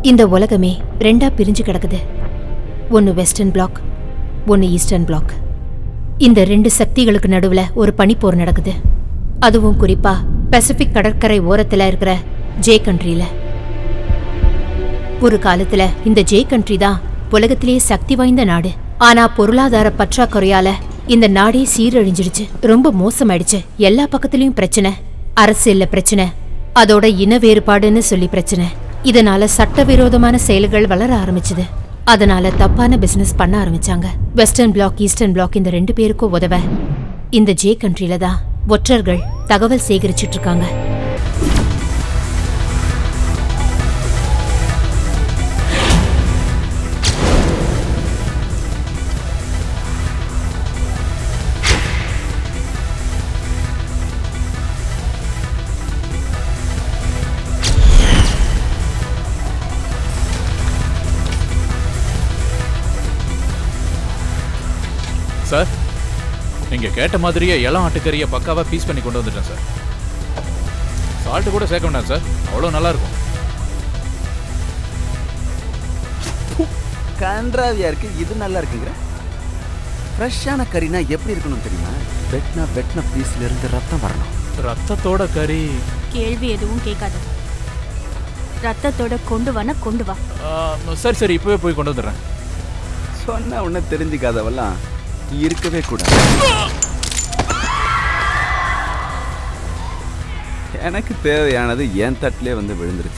இந்த உலகமே ரெண்டா பிரிஞ்சு கிடக்குது ஒன்னு வெஸ்டர்ன் பிளாக் ஒன்னு ஈஸ்டர்ன் பிளாக் இந்த ரெண்டு சக்திகளுக்கு நடுவுல ஒரு பனிப்போர் நடக்குது அதுவும் குறிப்பா பசிபிக் கடற்கரை ஓரத்துல இருக்கிற ஜே கண்ட்ரில ஒரு காலத்துல இந்த ஜே கண்ட்ரி தான் உலகத்திலேயே சக்தி வாய்ந்த நாடு ஆனா பொருளாதார பற்றாக்குறையால இந்த நாடே சீரழிஞ்சிடுச்சு ரொம்ப மோசமாயிடுச்சு எல்லா பக்கத்துலயும் பிரச்சனை அரசியல்ல பிரச்சனை அதோட இன வேறுபாடுன்னு சொல்லி பிரச்சனை இதனால சட்டவிரோதமான செயல்கள் வளர ஆரம்பிச்சது அதனால தப்பான பிசினஸ் பண்ண ஆரம்பிச்சாங்க வெஸ்டர்ன் பிளாக் ஈஸ்டர்ன் பிளாக் இந்த ரெண்டு பேருக்கும் உதவ இந்த ஜே கண்ட்ரில தான் ஒற்றர்கள் தகவல் சேகரிச்சிட்டு இருக்காங்க சார் நீங்க கேட்ட மாதிரியே இளம் ஆட்டுக்கறியை பக்காவா பீஸ் பண்ணி கொண்டு வந்துட்டேன் சார் சால்ட் கூட சேர்க்க வேண்டாம் சார் அவ்வளோ நல்லா இருக்கும் கன்றாவியா இருக்கு இது நல்லா இருக்குங்கிற ஃப்ரெஷ்ஷான கறினா எப்படி இருக்கணும் தெரியுமா வெட்னா வெட்ன பீஸ்ல இருந்து ரத்தம் வரணும் ரத்தத்தோட கறி கேள்வி எதுவும் கேட்காத ரத்தத்தோட கொண்டு வானா கொண்டு வா ஆ, சரி சரி இப்பவே போய் கொண்டு வந்துடுறேன் சொன்ன உடனே தெரிஞ்சுக்காதவெல்லாம் இருக்கவே கூடாது எனக்கு தேவையானது என் தட்டிலே வந்து விழுந்துருச்சு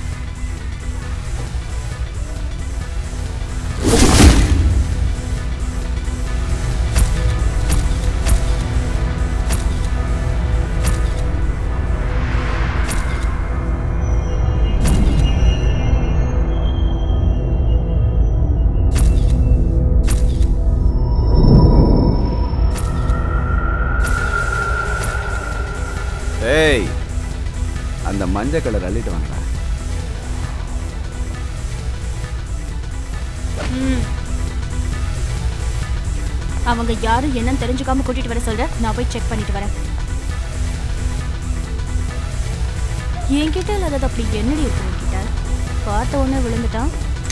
ஏய் அந்த மஞ்சள் கலர் அள்ளிட்டு வாங்கடா ம். அவங்க யாரும் என்னன்னு தெரிஞ்சுக்காம கூட்டிட்டு வர சொல்ற நான் போய் செக் பண்ணிட்டு வரேன் என்கிட்ட இல்லாதது அப்படி என்னடி இருக்கு உன்கிட்ட பார்த்த உடனே விழுந்துட்டான்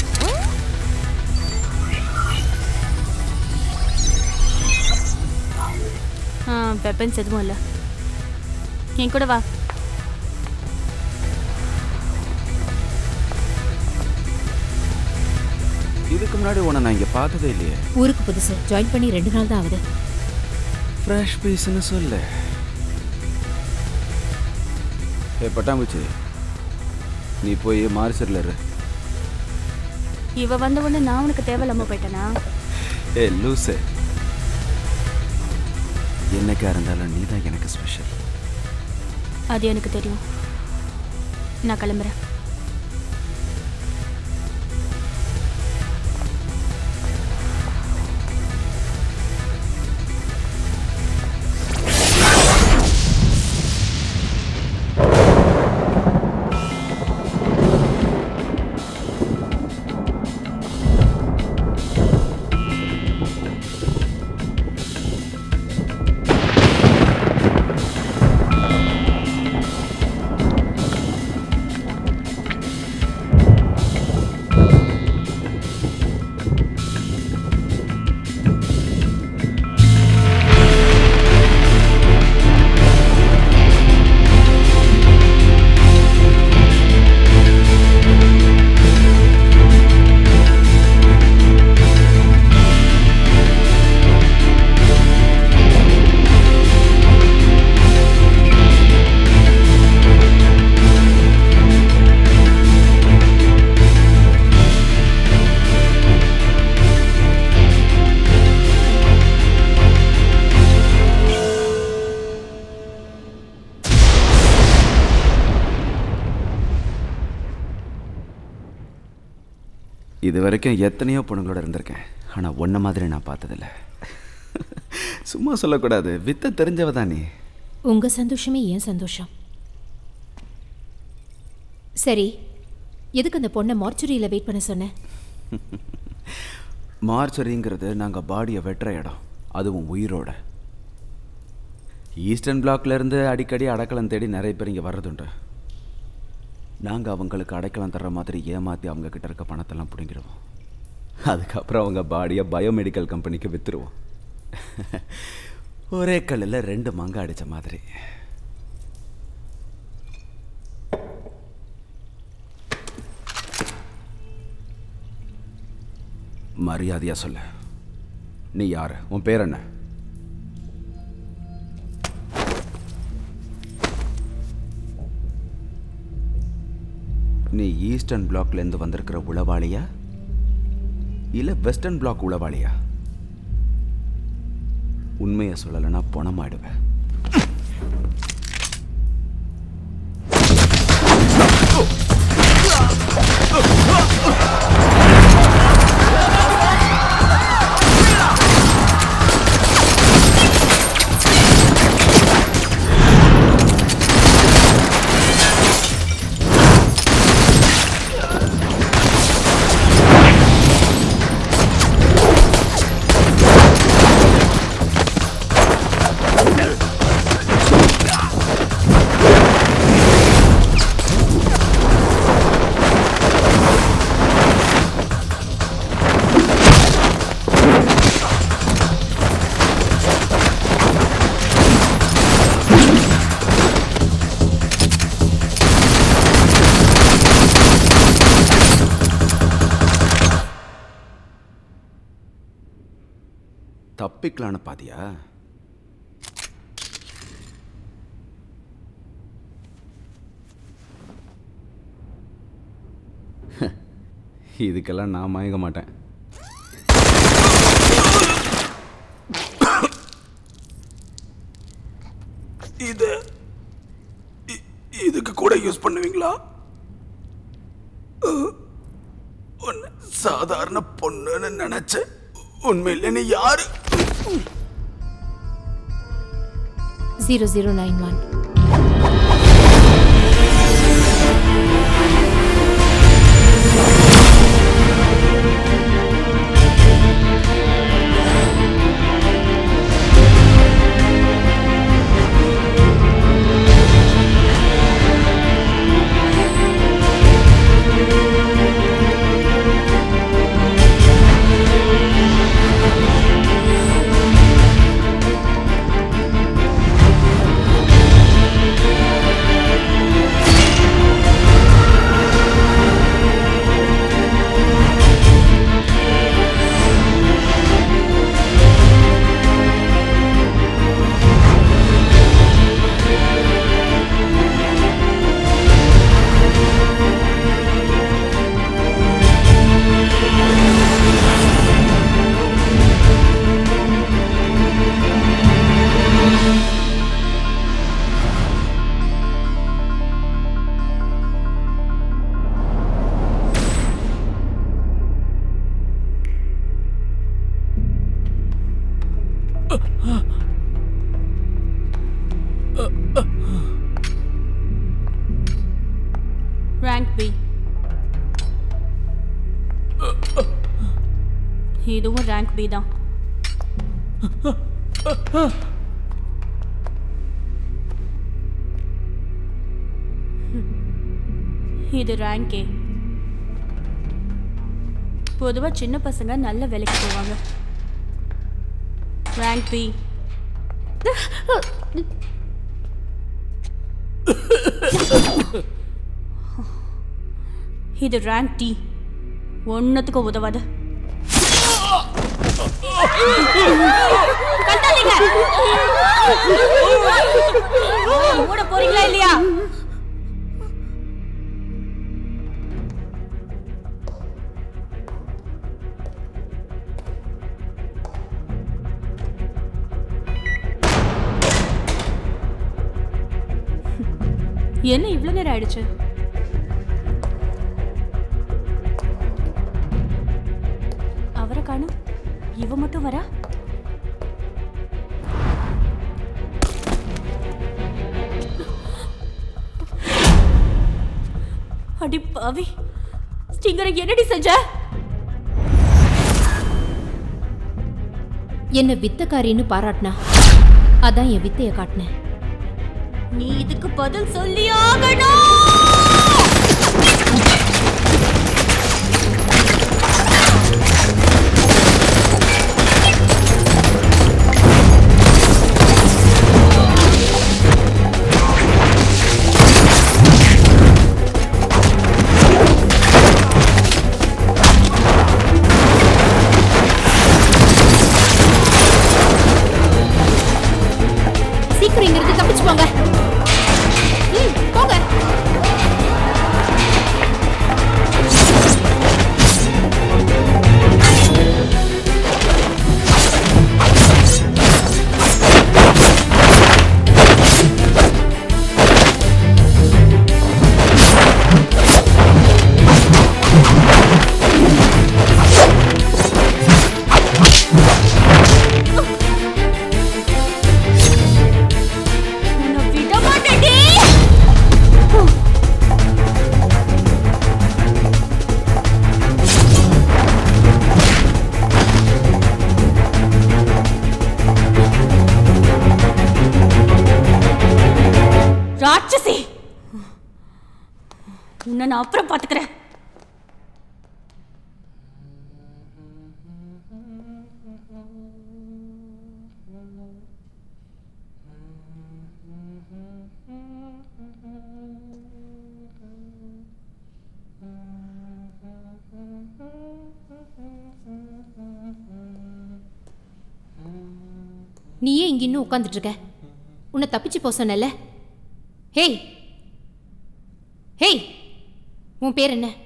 ஆ வெப்பன்ஸ் எதுவும் இல்லை என் கூட வா இதுக்கு முன்னாடி உன்னை நான் இங்கே பார்த்ததே இல்லையே ஊருக்கு புதுசு ஜாயின் பண்ணி ரெண்டு நாள் தான் ஆகுது ஃப்ரெஷ் பீஸ்னு சொல்லு ஏ பட்டாம்பூச்சி நீ போய் மாரிசரில் இரு இவ வந்த உடனே நான் உனக்கு தேவையில்லாம போயிட்டேனா ஏ லூசு என்னைக்கா இருந்தாலும் நீ தான் எனக்கு ஸ்பெஷல் அது எனக்கு தெரியும் நான் கிளம்புறேன் இது வரைக்கும் எத்தனையோ பொண்ணுங்களோட இருந்திருக்கேன் ஆனால் ஒன்றை மாதிரி நான் பார்த்ததில்ல சும்மா சொல்லக்கூடாது வித்த தெரிஞ்சவ தான் நீ உங்க சந்தோஷமே ஏன் சந்தோஷம் சரி எதுக்கு அந்த பொண்ணை மார்ச்சுரியில வெயிட் பண்ண சொன்ன மார்ச்சரிங்கிறது நாங்கள் பாடியை வெட்டுற இடம் அதுவும் உயிரோட ஈஸ்டர்ன் பிளாக்ல இருந்து அடிக்கடி அடக்கலம் தேடி நிறைய பேர் இங்கே வர்றதுண்டு நாங்கள் அவங்களுக்கு அடைக்கலம் தர்ற மாதிரி ஏமாற்றி அவங்க கிட்ட இருக்க பணத்தெல்லாம் பிடிங்கிடுவோம் அதுக்கப்புறம் அவங்க பாடியை பயோமெடிக்கல் கம்பெனிக்கு விற்றுருவோம் ஒரே கல்லில் ரெண்டு மங்க அடித்த மாதிரி மரியாதையா சொல்லு நீ யாரு உன் பேர் என்ன நீ ஈஸ்டர்ன் பிளாக்லேருந்து வந்திருக்கிற உளவாளியா இல்லை வெஸ்டர்ன் பிளாக் உளவாளியா உண்மையை சொல்லலைன்னா பணமாயிடுவேன் தப்பிக்கலான்னு பாத்தியா இதுக்கெல்லாம் நான் மயங்க மாட்டேன் இது இ- இதுக்கு கூட யூஸ் பண்ணுவீங்களா அஹ், உன்னை சாதாரண பொண்ணுன்னு நினைச்சேன் உண்மையில நீ யாரு zero zero nine one rank B இதுவும் ரேங்க் பி தான் இது ரேங்க் ஏ பொதுவாக சின்ன பசங்க நல்ல வேலைக்கு போவாங்க ரேங்க் பி இது ரேங்க் டி ஒன்னத்துக்கும் உதவாது மூட போறீங்களா இல்லையா என்ன இவ்வளவு நேரம் ஆயிடுச்சு அவரை காணும் இவ மட்டும் வரா அடி பாவி ஸ்டிங்கரை என்னடி செஞ்ச என்ன வித்தக்காரின்னு பாராட்டினா அதான் என் வித்தைய காட்டினேன் நீ இதுக்கு பதில் சொல்லி ஆகணும் சீக்கிரம் இங்க இருந்து தப்பிச்சு போங்க ம், போங்க உன்னை விட மாட்டேன்டி ராட்சசி உன்னை நான் அப்புறம் பாத்துக்கிறேன் நீ ஏன் இங்க இன்னும் உட்காந்துட்டு இருக்க உன்னை தப்பிச்சு போக சொன்னல ஹேய் ஹேய் உன் பேர் என்ன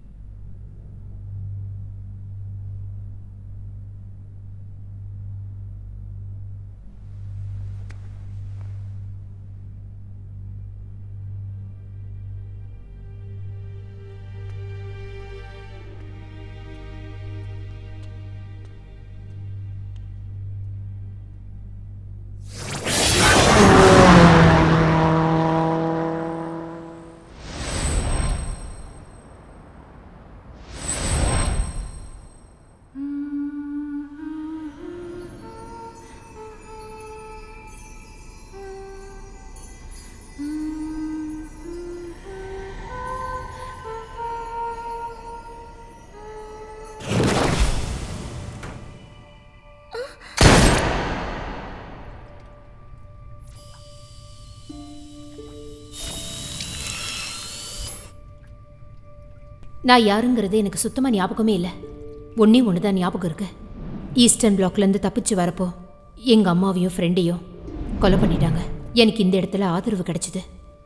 நான் யாருங்கிறது எனக்கு சுத்தமா ஞாபகமே இல்லை ஒண்ணே ஒன்று தான் ஞாபகம் இருக்கு ஈஸ்டர்ன் பிளாக்லேருந்து தப்பிச்சு வரப்போ எங்க அம்மாவையும் ஃப்ரெண்டையும் கொலை பண்ணிட்டாங்க எனக்கு இந்த இடத்துல ஆதரவு கிடைச்சிது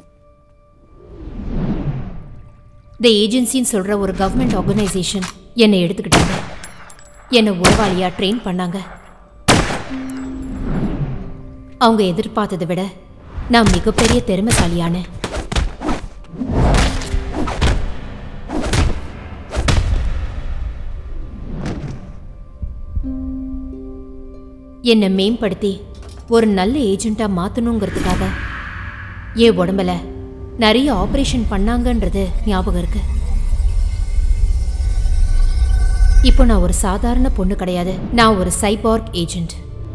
த ஏஜென்சின்னு சொல்ற ஒரு கவர்மெண்ட் ஆர்கனைசேஷன் என்னை எடுத்துக்கிட்டாங்க என்னை உறவாளியா ட்ரெயின் பண்ணாங்க அவங்க எதிர்பார்த்ததை விட நான் மிகப்பெரிய திறமைசாலியானேன் என்னை மேம்படுத்தி ஒரு நல்ல ஏஜென்ட்டா மாத்தணுங்கிறதுக்காக என் உடம்புல நிறைய ஆபரேஷன் பண்ணாங்கன்றது ஞாபகம் இருக்கு இப்போ நான் ஒரு சாதாரண பொண்ணு கிடையாது நான் ஒரு சைபார்க் ஏஜென்ட்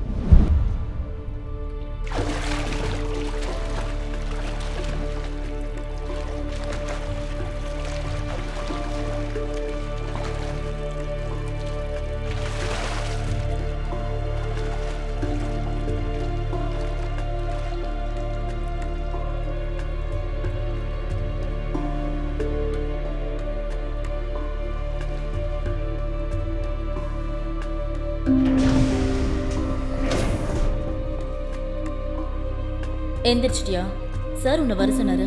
எந்திரிச்சிட்டியா சார் உன்னை வர சொன்னாரு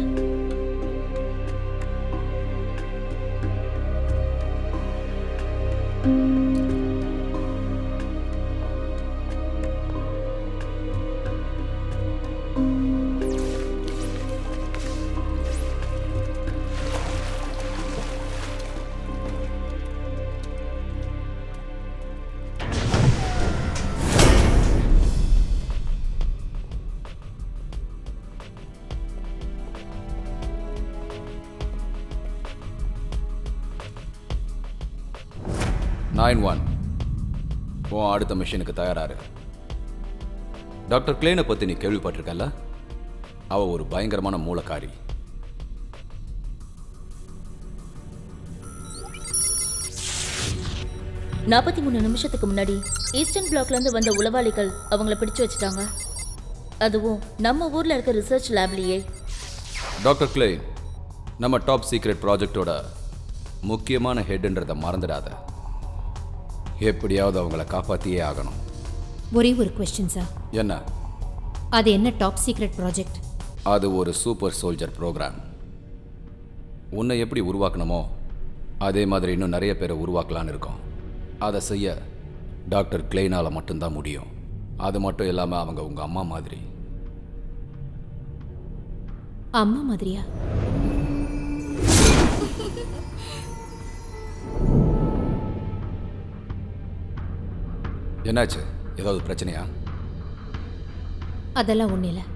நைன் ஒன் உன் அடுத்த மிஷனுக்கு தயாராரு டாக்டர் கிளேனை பற்றி நீ கேள்விப்பட்டிருக்கல அவ ஒரு பயங்கரமான மூலக்காரி நாற்பத்தி மூணு நிமிஷத்துக்கு முன்னாடி ஈஸ்டர்ன் பிளாக்ல இருந்து வந்த உளவாளிகள் அவங்கள பிடிச்சு வச்சுட்டாங்க அதுவும் நம்ம ஊர்ல இருக்க ரிசர்ச் லேப்லயே டாக்டர் கிளே நம்ம டாப் சீக்ரெட் ப்ராஜெக்டோட முக்கியமான ஹெட்ன்றதை மறந்துடாத எப்படியாவது அவங்கள காப்பாற்றியே ஆகணும் ஒரே ஒரு கொஸ்டின் சார் என்ன அது என்ன டாப் சீக்ரெட் ப்ராஜெக்ட் அது ஒரு சூப்பர் சோல்ஜர் ப்ரோக்ராம் உன்னை எப்படி உருவாக்கணுமோ அதே மாதிரி இன்னும் நிறைய பேரை உருவாக்கலான்னு இருக்கோம் அதை செய்ய டாக்டர் கிளெயினால் மட்டும்தான் முடியும் அது மட்டும் இல்லாமல் அவங்க உங்கள் அம்மா மாதிரி அம்மா மாதிரியா என்னாச்சு ஏதாவது பிரச்சனையா அதெல்லாம் ஒன்றும் இல்லை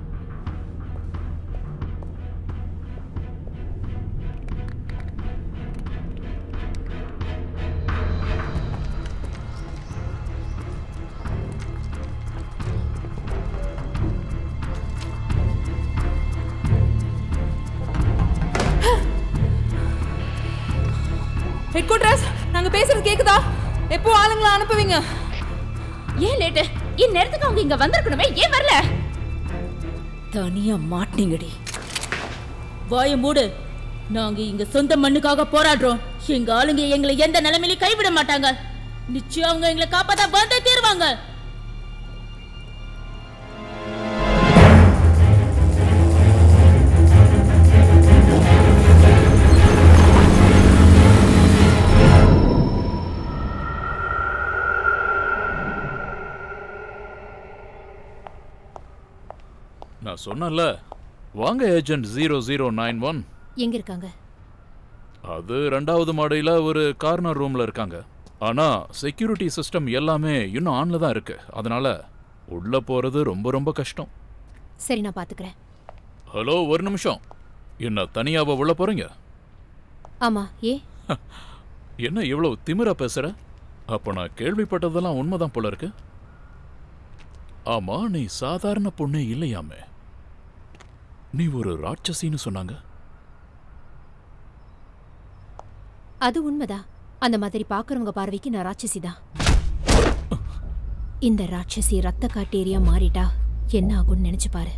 ஹெட் குவார்டர்ஸ் நாங்க பேசுறது கேக்குதா எப்போ ஆளுங்களை அனுப்புவீங்க ஏன் லேட்டு இந்நேரத்துக்கு அவங்க இங்க வந்திருக்கணுமே ஏன் வரல தனியா மாட்டீங்கடி வாய மூடு நாங்க இங்க சொந்த மண்ணுக்காக போராடுறோம் எங்க ஆளுங்க எங்களை எந்த நிலைமையிலும் கைவிட மாட்டாங்க நிச்சயம் அவங்க எங்களை காப்பாத்தா வந்தே தீருவாங்க நான் சொன்னேன்ல வாங்க agent zero zero nine one எங்க இருக்காங்க அது ரெண்டாவது மாடியில் ஒரு கார்னர் ரூம்ல இருக்காங்க ஆனா செக்யூரிட்டி சிஸ்டம் எல்லாமே இன்னும் ஆன்ல தான் இருக்கு அதனால உள்ள போறது ரொம்ப ரொம்ப கஷ்டம் சரி நான் பாத்துக்கிறேன் ஹலோ ஒரு நிமிஷம் என்ன தனியாவா உள்ள போறீங்க ஆமா ஏ என்ன இவ்வளவு திமிரா பேசுற அப்ப நான் கேள்விப்பட்டதெல்லாம் உண்மைதான் போல இருக்கு ஆமா நீ சாதாரண பொண்ணே இல்லையாமே நீ ஒரு ராட்சசின்னு சொன்னாங்க அது உண்மைதான் அந்த மாதிரி பாக்குறவங்க பார்வைக்கு நான் ராட்சசி தான் இந்த ராட்சசி ரத்த காட்டேரியா மாறிட்டா என்ன ஆகும்னு நினைச்சு பாரு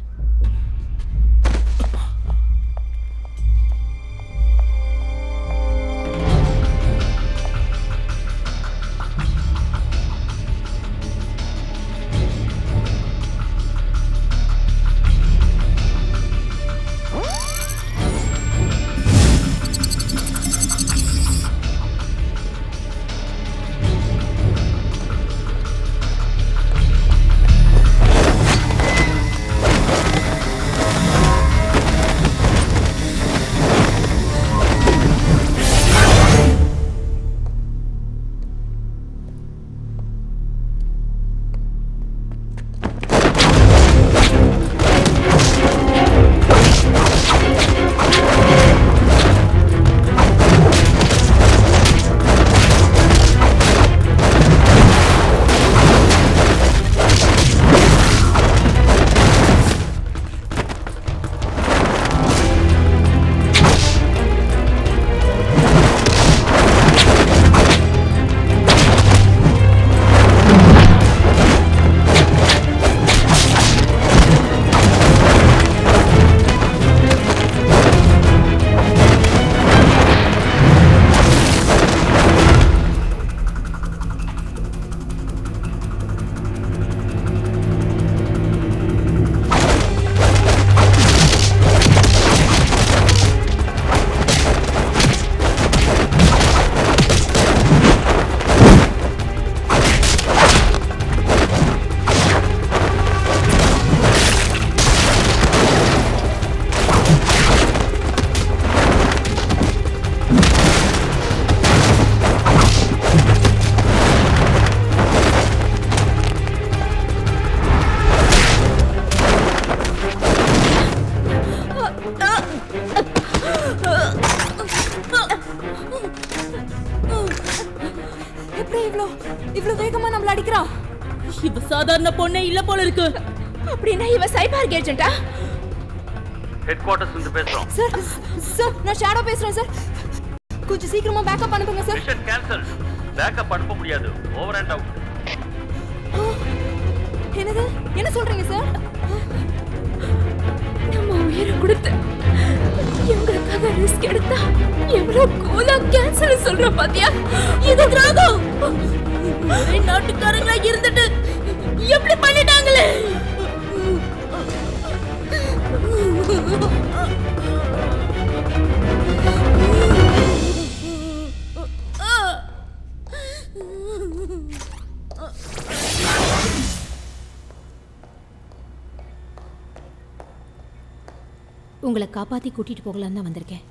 எப்படி இவ்ளோ இவ்ளோ வேகமா நம்மள அடிக்கிறா இவ சாதாரண பொண்ணே இல்ல போல இருக்கு அப்படின்னா இவ சைபர் ஏஜென்ட்டா ஹெட் குவார்ட்டர்ஸ் இருந்து பேசுறோம் சார் சார் நான் ஷேடோ பேசுறேன் சார் கொஞ்சம் சீக்கிரமா பேக்கப் அனுப்புங்க சார் மிஷன் கேன்சல் பேக்கப் அனுப்ப முடியாது ஓவர் அண்ட் அவுட் என்னது என்ன சொல்றீங்க சார் நம்ம உயிரை கொடுத்து எங்களுக்காக ரிஸ்க் எடுத்தா எவ்வளவு கூலா கேன்சல் சொல்ற பாத்தியா இது திராகம் ஒரே நாட்டுக்காரங்களா இருந்துட்டு எப்படி பண்ணிட்டாங்களே உங்களை காப்பாத்தி கூட்டிட்டு போகலான்னு தான் வந்திருக்கேன்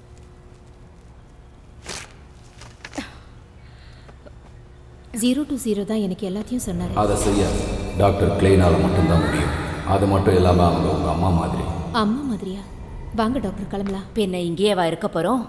ஜீரோ டு ஜீரோ தான் எனக்கு எல்லாத்தையும் சொன்னாரு அதை செய்ய டாக்டர் கிளெயினால் மட்டும்தான் முடியும் அது மட்டும் இல்லாமல் அவங்க உங்கள் அம்மா மாதிரி அம்மா மாதிரியா வாங்க டாக்டர் கிளம்பலாம் பின்ன இங்கேயேவா இருக்க போறோம்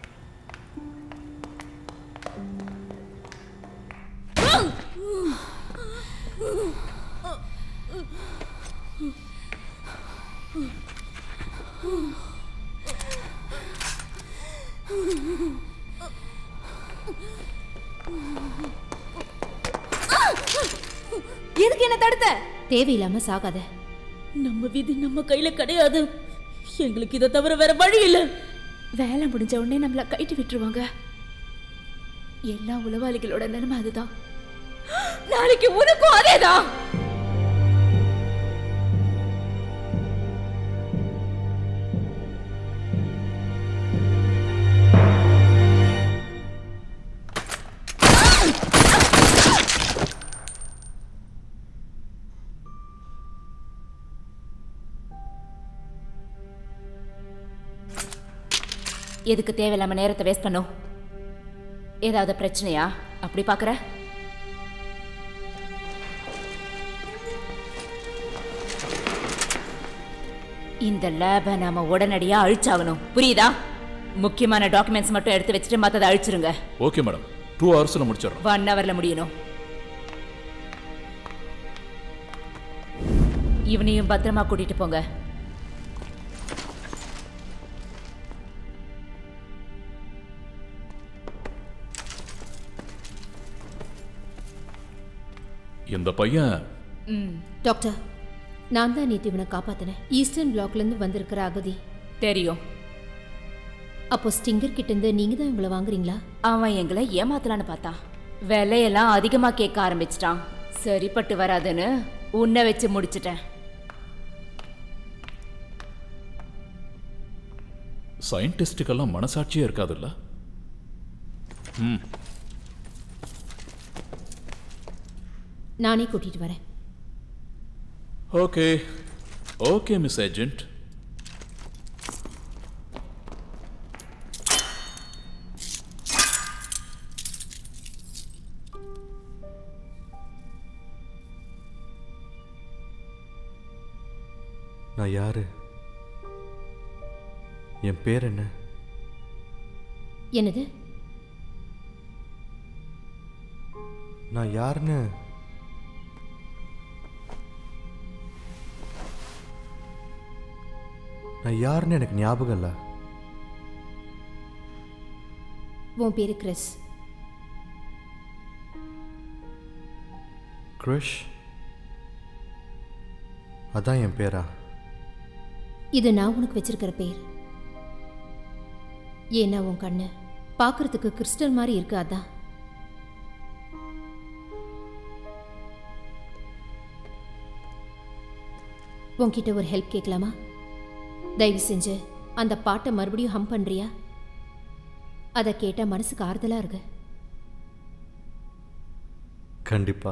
எதுக்கு என்ன தடுத்த தேவையில்லாம சாகாத நம்ம விதி நம்ம கையில கிடையாது எங்களுக்கு இதை தவிர வேற வழி இல்ல வேலை முடிஞ்ச உடனே நம்மள கைட்டு விட்டுருவாங்க எல்லா உளவாளிகளோட நிலைமை அதுதான் நாளைக்கு உனக்கும் அதேதான் எதுக்கு தேவையில்லாம நேரத்தை வேஸ்ட் பண்ணும் ஏதாவது பிரச்சனையா அப்படி பாக்குற இந்த லேபை நாம உடனடியா அழிச்சாகணும் புரியுதா முக்கியமான டாக்குமெண்ட்ஸ் மட்டும் எடுத்து வச்சுட்டு மத்ததை அழிச்சிருங்க ஓகே மேடம் டூ ஹவர்ஸில் முடிச்சிடுறோம் ஒன் ஹவர்ல முடியணும் இவனையும் பத்திரமா கூட்டிட்டு போங்க இந்த பையன் ம் டாக்டர் நான் தான் நேற்று இவனை காப்பாத்தினேன் ஈஸ்டர்ன் பிளாக்ல இருந்து வந்திருக்கிற அகதி தெரியும் அப்போ ஸ்டிங்கர் கிட்ட இருந்து நீங்க தான் இவங்களை வாங்குறீங்களா அவன் எங்களை ஏமாத்தலான்னு பார்த்தான் விலையெல்லாம் அதிகமா கேட்க ஆரம்பிச்சிட்டான் சரிப்பட்டு வராதுன்னு உன்னை வச்சு முடிச்சிட்டேன் சயின்டிஸ்டுக்கெல்லாம் மனசாட்சியே இருக்காதுல்ல ம் நானே கூட்டிட்டு வரேன் ஓகே ஓகே மிஸ் ஏஜென்ட் நான் யாரு என் பேர் என்ன என்னது நான் யாருன்னு நான் யாருன்னு எனக்கு ஞாபகம் இல்லை உன் பேரு கிறிஸ் கிருஷ் அதான் என் பேரா இது நான் உனக்கு வச்சிருக்கிற பேர் ஏன்னா உன் கண்ணு பார்க்கறதுக்கு கிறிஸ்டல் மாதிரி இருக்கு அதான் உன்கிட்ட ஒரு ஹெல்ப் கேட்கலாமா தயவு செஞ்சு அந்த பாட்டை மறுபடியும் ஹம் பண்றியா அதை கேட்டால் மனசுக்கு ஆறுதலா இருக்கு கண்டிப்பா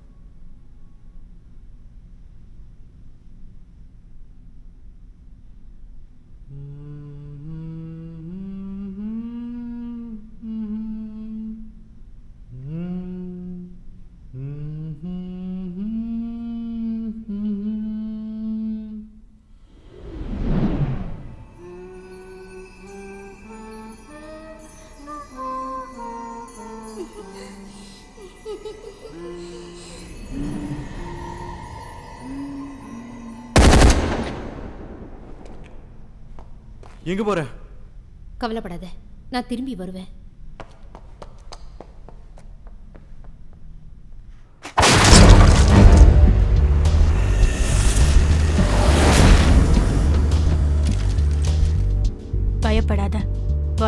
எங்க போற கவலைப்படாத நான் திரும்பி வருவேன்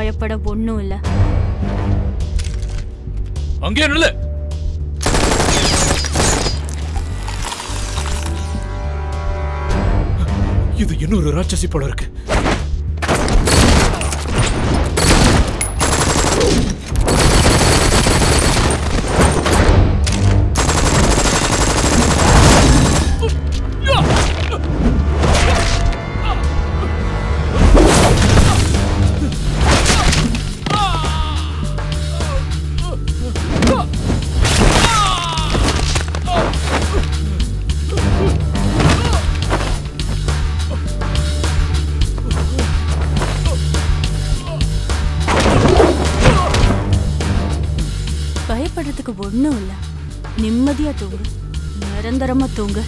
பயப்பட ஒண்ணும் இல்ல அங்கே நில்லு இது இன்னொரு ராட்சசி போல இருக்கு பயப்படுறதுக்கு ஒண்ணும் இல்ல நிம்மதியா தூங்கு நிரந்தரமா தூங்கு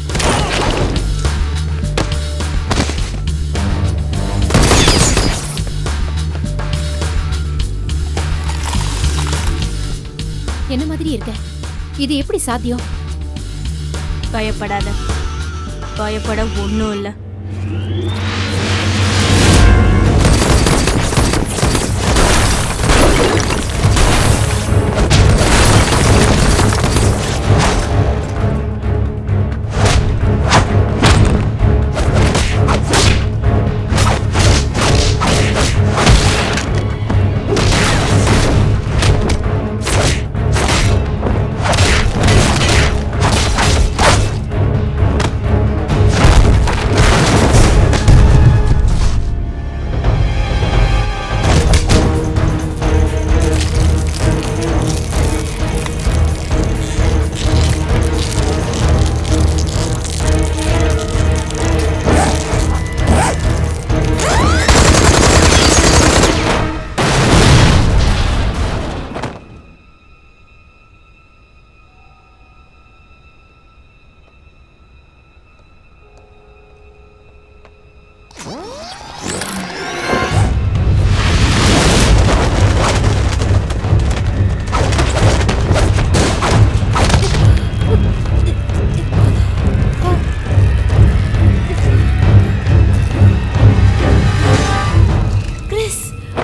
என்ன மாதிரி இருக்க இது எப்படி சாத்தியம் பயப்படாத பயப்பட ஒண்ணும் இல்ல கிறிஸ்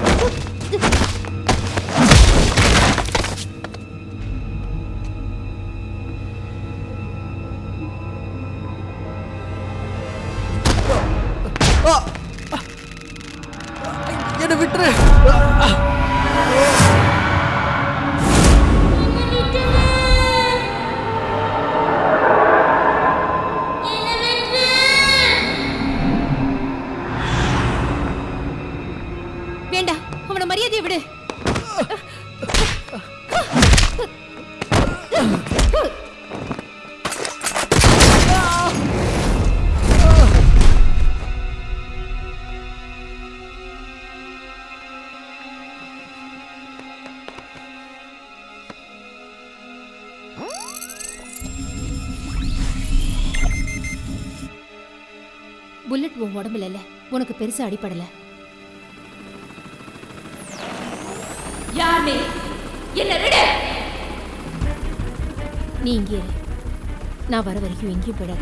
என்ன விட்டுரு வேண்டாம் அவன மரியாதையை விடு புல்லட் உன் உடம்புல இல்ல உனக்கு பெருசா அடிபடல யார் நீ என்ன விடு நீ இங்கே இரு நான் வர வரைக்கும் எங்கேயும் போயிடாத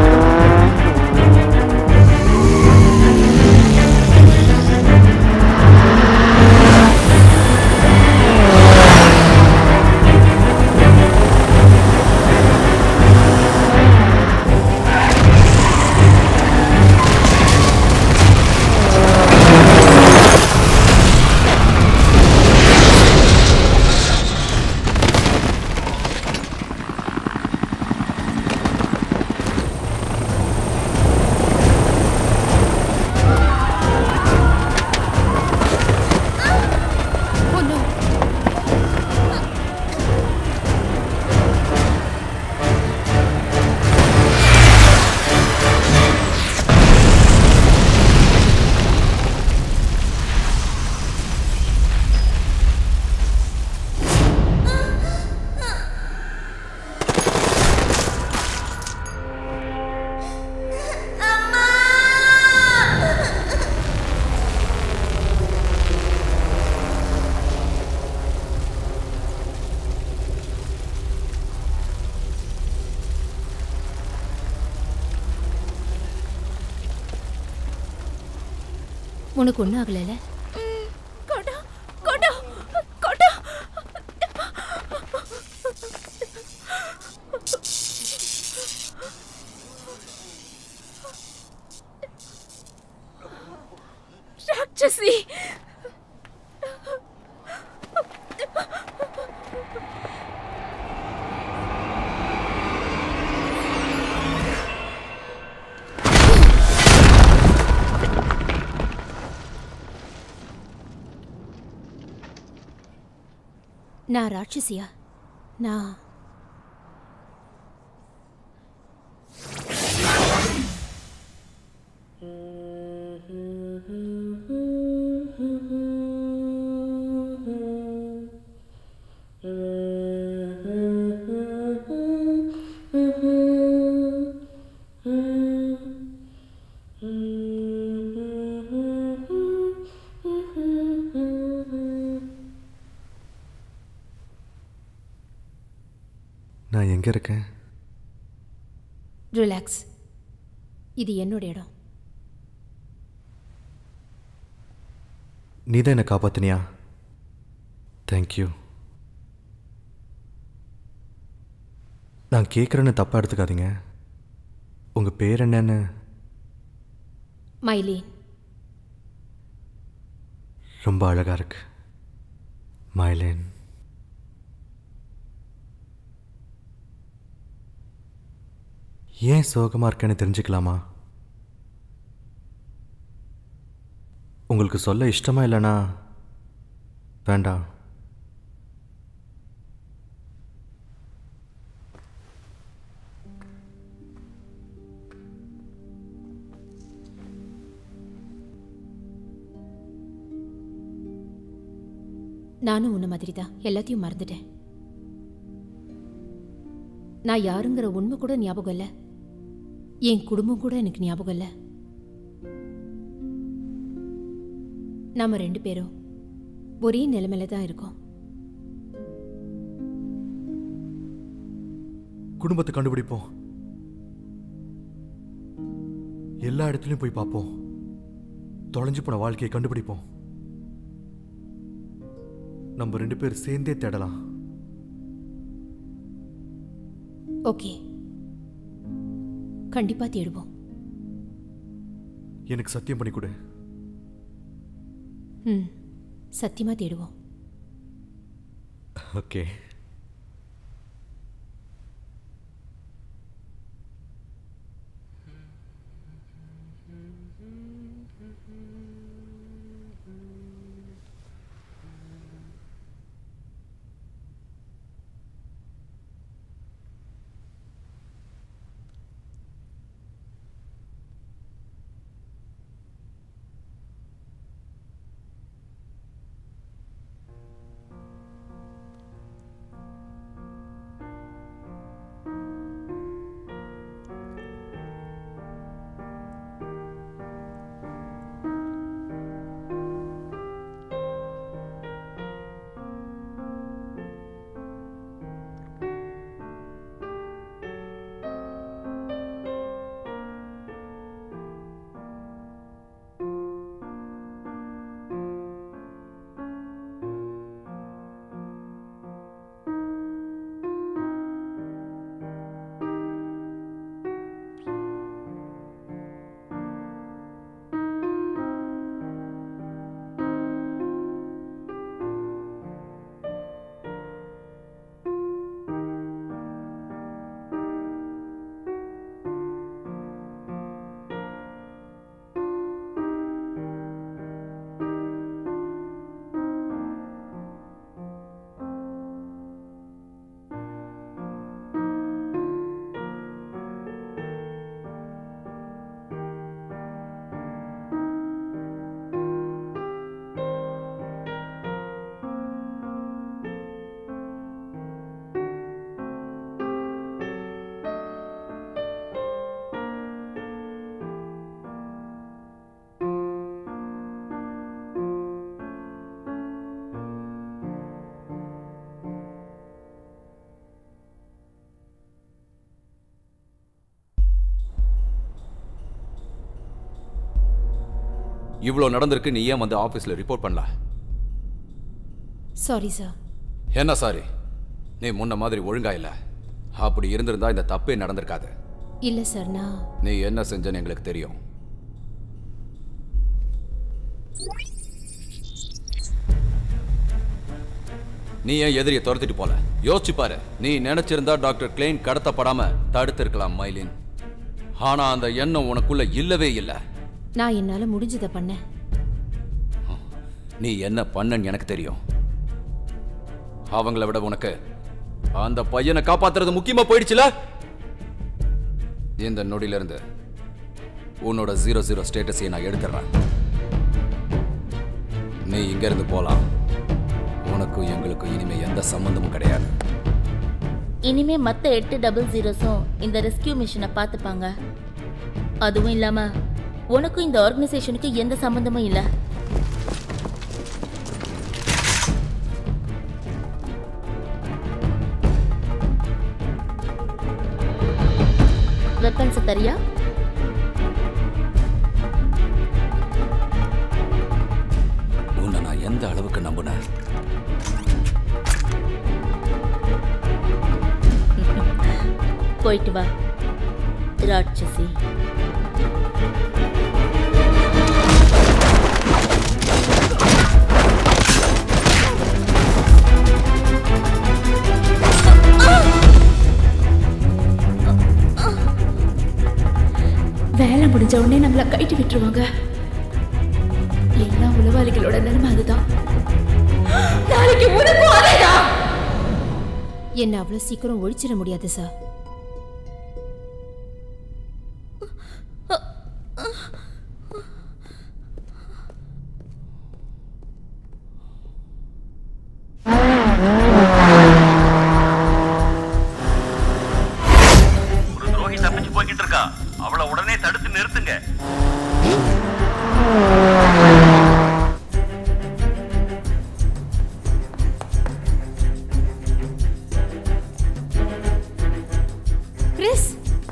ஆ உனக்கு ஒன்றும் ஆகலைல கோட்டா கோட்டா கோட்டா ராட்சசி நான் ராட்சசியா நான் நான் எங்கே இருக்கேன் ரிலாக்ஸ் இது என்னோட இடம் நீ தான் என்னை காப்பாத்தினியா தேங்க்யூ நான் கேட்குறேன்னு தப்பாக எடுத்துக்காதீங்க உங்கள் பேர் என்னன்னு மைலீன் ரொம்ப அழகாக இருக்கு மைலேன் ஏன் சோகமாக இருக்கேன்னு தெரிஞ்சுக்கலாமா உங்களுக்கு சொல்ல இஷ்டமா இல்லைனா வேண்டாம் நானும் உன்ன மாதிரி தான் எல்லாத்தையும் மறந்துட்டேன் நான் யாருங்கிற உண்மை கூட ஞாபகம் இல்லை என் குடும்பம் கூட எனக்கு ஞாபகம் இல்லை நாம ரெண்டு பேரும் ஒரே நிலைமையில தான் இருக்கோம் குடும்பத்தை கண்டுபிடிப்போம் எல்லா இடத்துலையும் போய் பார்ப்போம் தொலைஞ்சு போன வாழ்க்கையை கண்டுபிடிப்போம் நம்ம ரெண்டு பேர் சேர்ந்தே தேடலாம் ஓகே கண்டிப்பா தேடுவோம் எனக்கு சத்தியம் பண்ணி கொடு ம் சத்தியமா தேடுவோம் ஓகே இவ்வளோ நடந்திருக்கு நீ ஏன் வந்து ஆஃபீஸில் ரிப்போர்ட் பண்ணல சாரி சார் என்ன சாரி நீ முன்ன மாதிரி ஒழுங்கா இல்ல அப்படி இருந்திருந்தா இந்த தப்பே நடந்திருக்காது இல்ல சார் நான் நீ என்ன செஞ்சன்னு எங்களுக்கு தெரியும் நீ ஏன் எதிரியை துரத்திட்டு போல யோசிச்சு பாரு நீ நினைச்சிருந்தா டாக்டர் கிளைன் கடத்தப்படாம தடுத்திருக்கலாம் மைலின் ஆனா அந்த எண்ணம் உனக்குள்ள இல்லவே இல்லை நான் என்னால முடிஞ்சதை பண்ணேன் நீ என்ன பண்ணன்னு எனக்கு தெரியும் அவங்கள விட உனக்கு அந்த பையனை காப்பாத்துறது முக்கியமா போயிடுச்சுல இந்த நொடியில இருந்து உன்னோட ஜீரோ ஜீரோ ஸ்டேட்டஸை நான் எடுத்துறேன் நீ இங்க இருந்து போலாம் உனக்கும் எங்களுக்கும் இனிமே எந்த சம்பந்தமும் கிடையாது இனிமே மற்ற எட்டு டபுள் ஜீரோஸும் இந்த ரெஸ்கியூ மிஷனை பார்த்துப்பாங்க அதுவும் இல்லாம உனக்கும் இந்த ஆர்கனைசேஷனுக்கு எந்த சம்பந்தமும் இல்லை வெப்பன்ஸ் தரியா உன்னை நான் எந்த அளவுக்கு நம்புனேன் போயிட்டு வா ராட்சசி வேலை முடிஞ்ச உடனே நம்மள கைட்டு விட்டுருவாங்க எல்லா உளவாளிகளோட நிலைமை அதுதான் நாளைக்கு உனக்கும் அதேதான் என்ன அவ்வளவு சீக்கிரம் ஒழிச்சிட முடியாது சார் ஒரு துரோகி தப்பிச்சு போய்கிட்டு இருக்கா அவளை உடனே தடுத்து நிறுத்துங்க கிறிஸ்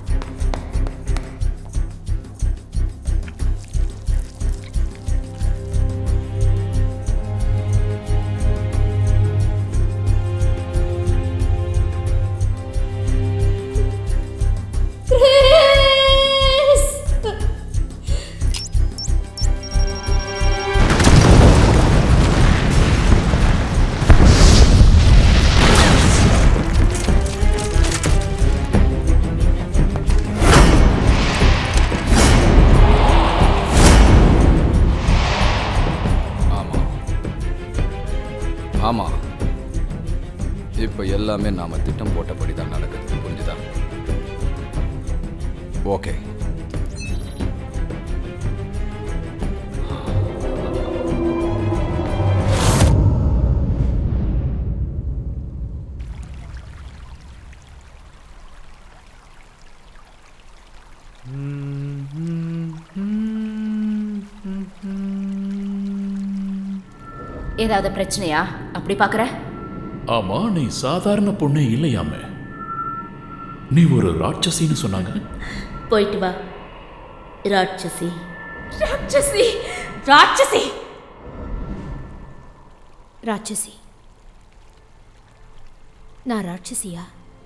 ஆமா ஆமா இப்ப எல்லாமே நாம திட்டம் போட்டபடி தான் நடக்குது புரிஞ்சுதா ஓகே ஏதாவது பிரச்சனையா அப்படி பாக்குற ஆமா நீ சாதாரண பொண்ணே இல்லையாமே நீ ஒரு ராட்சசின்னு சொன்னாங்க போயிட்டு வா ராட்சசி ராட்சசி ராட்சசி ராட்சசி நான் ராட்சசியா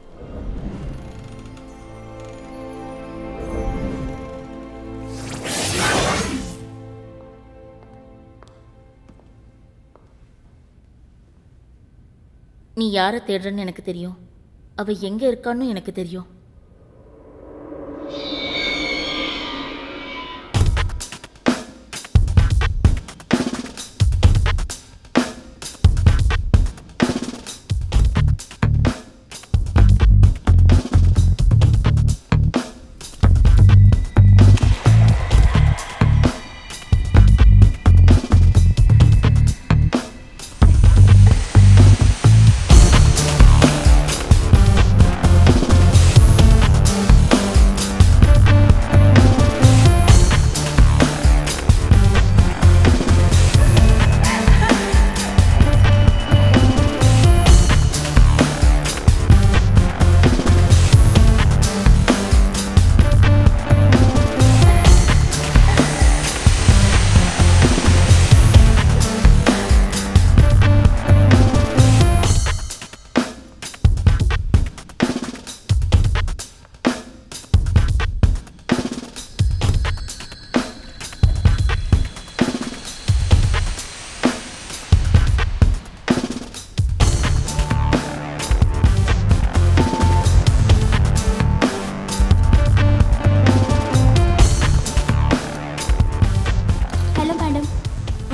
நீ யாரை தேடுறன்னு எனக்கு தெரியும் அவ எங்க இருக்கான்னு எனக்கு தெரியும் ஆ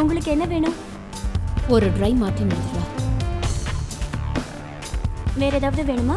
உங்களுக்கு என்ன வேணும் ஒரு ட்ரை மார்டின் எடுத்துட்டு வா வேற ஏதாவது வேணுமா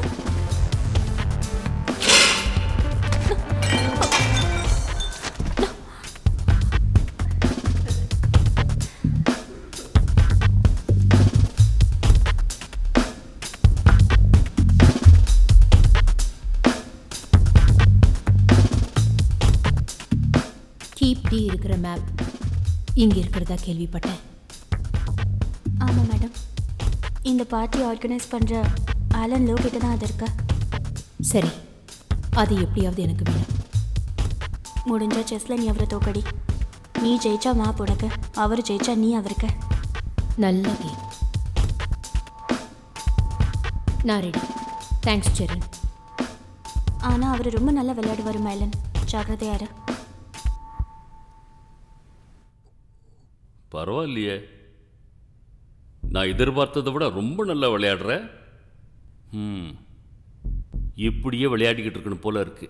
கீப் டீ இருக்கிற மேப் இங்க இருக்கிறதா கேள்விப்பட்டேன் ஆமா மேடம் இந்த பார்ட்டி ஆர்கனைஸ் பண்ற ஆலன் லோ கிட்ட தான் அது இருக்கா சரி அது எப்படியாவது எனக்கு வேணும் முடிஞ்சா செஸ்ல நீ அவரை தோக்கடி நீ ஜெயிச்சா மாப் உனக்கு அவர் ஜெயிச்சா நீ அவருக்கு நல்ல கேம் நான் ரெடி தேங்க்ஸ் செரன் ஆனா அவர் ரொம்ப நல்லா விளையாடுவார் மேலன் ஜாக்கிரதையாரு பரவாயில்லையே நான் எதிர்பார்த்ததை விட ரொம்ப நல்லா விளையாடுற ம் இப்படியே விளையாடிக்கிட்டு இருக்கணும் போல இருக்கு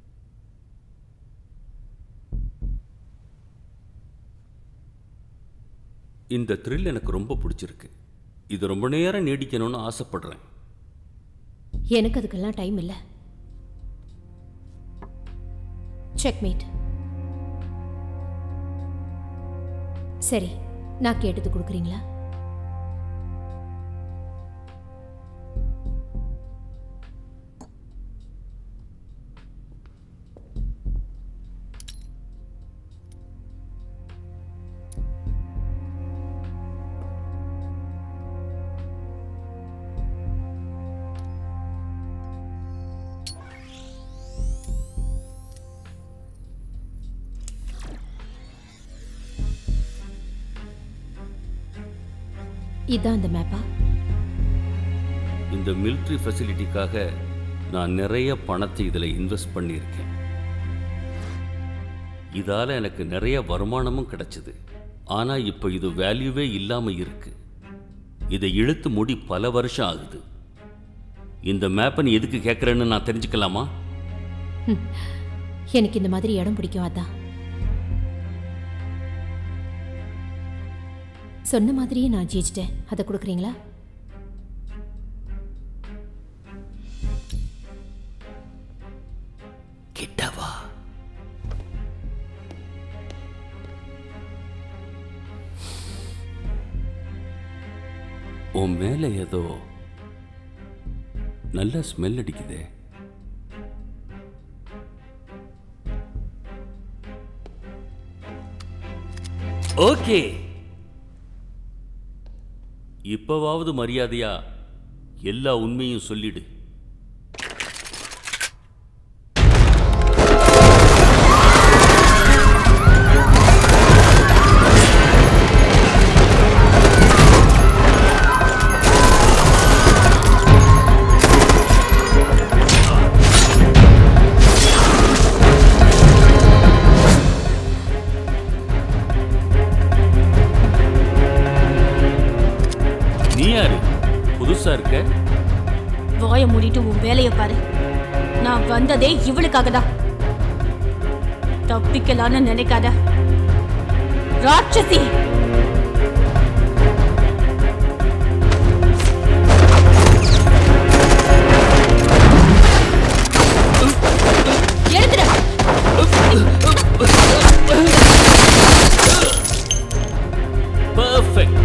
இந்த த்ரில் எனக்கு ரொம்ப பிடிச்சிருக்கு இது ரொம்ப நேரம் நீடிக்கணும்னு ஆசைப்படுறேன் எனக்கு அதுக்கெல்லாம் டைம் இல்லை செக்மேட் சரி நான் கேட்டது கொடுக்குறீங்களா இதான் அந்த மேப்பா இந்த military ஃபெசிலிட்டிக்காக நான் நிறைய பணத்தை இதில் இன்வெஸ்ட் பண்ணியிருக்கேன் இதால் எனக்கு நிறைய வருமானமும் கிடைச்சிது ஆனால் இப்போ இது வேல்யூவே இல்லாமல் இருக்கு இதை இழுத்து முடி பல வருஷம் ஆகுது இந்த மேப்பை நீ எதுக்கு கேட்குறேன்னு நான் தெரிஞ்சுக்கலாமா ஹம். எனக்கு இந்த மாதிரி இடம் பிடிக்கும் அதான் சொன்ன மாதிரியே நான் ஜெயிச்சிட்டேன் அதை கொடுக்குறீங்களா கிட்டவா உன் மேலே ஏதோ நல்ல ஸ்மெல் அடிக்குதே ஓகே இப்பவாவது மரியாதையா எல்லா உண்மையும் சொல்லிடு நீ யாரு புதுசா இருக்க வாயை மூடிட்டு உன் வேலையை பாரு நான் வந்ததே இவளுக்காக தான் தப்பிக்கலான்னு நினைக்காத ராட்சசி எழுந்துடு பர்ஃபெக்ட்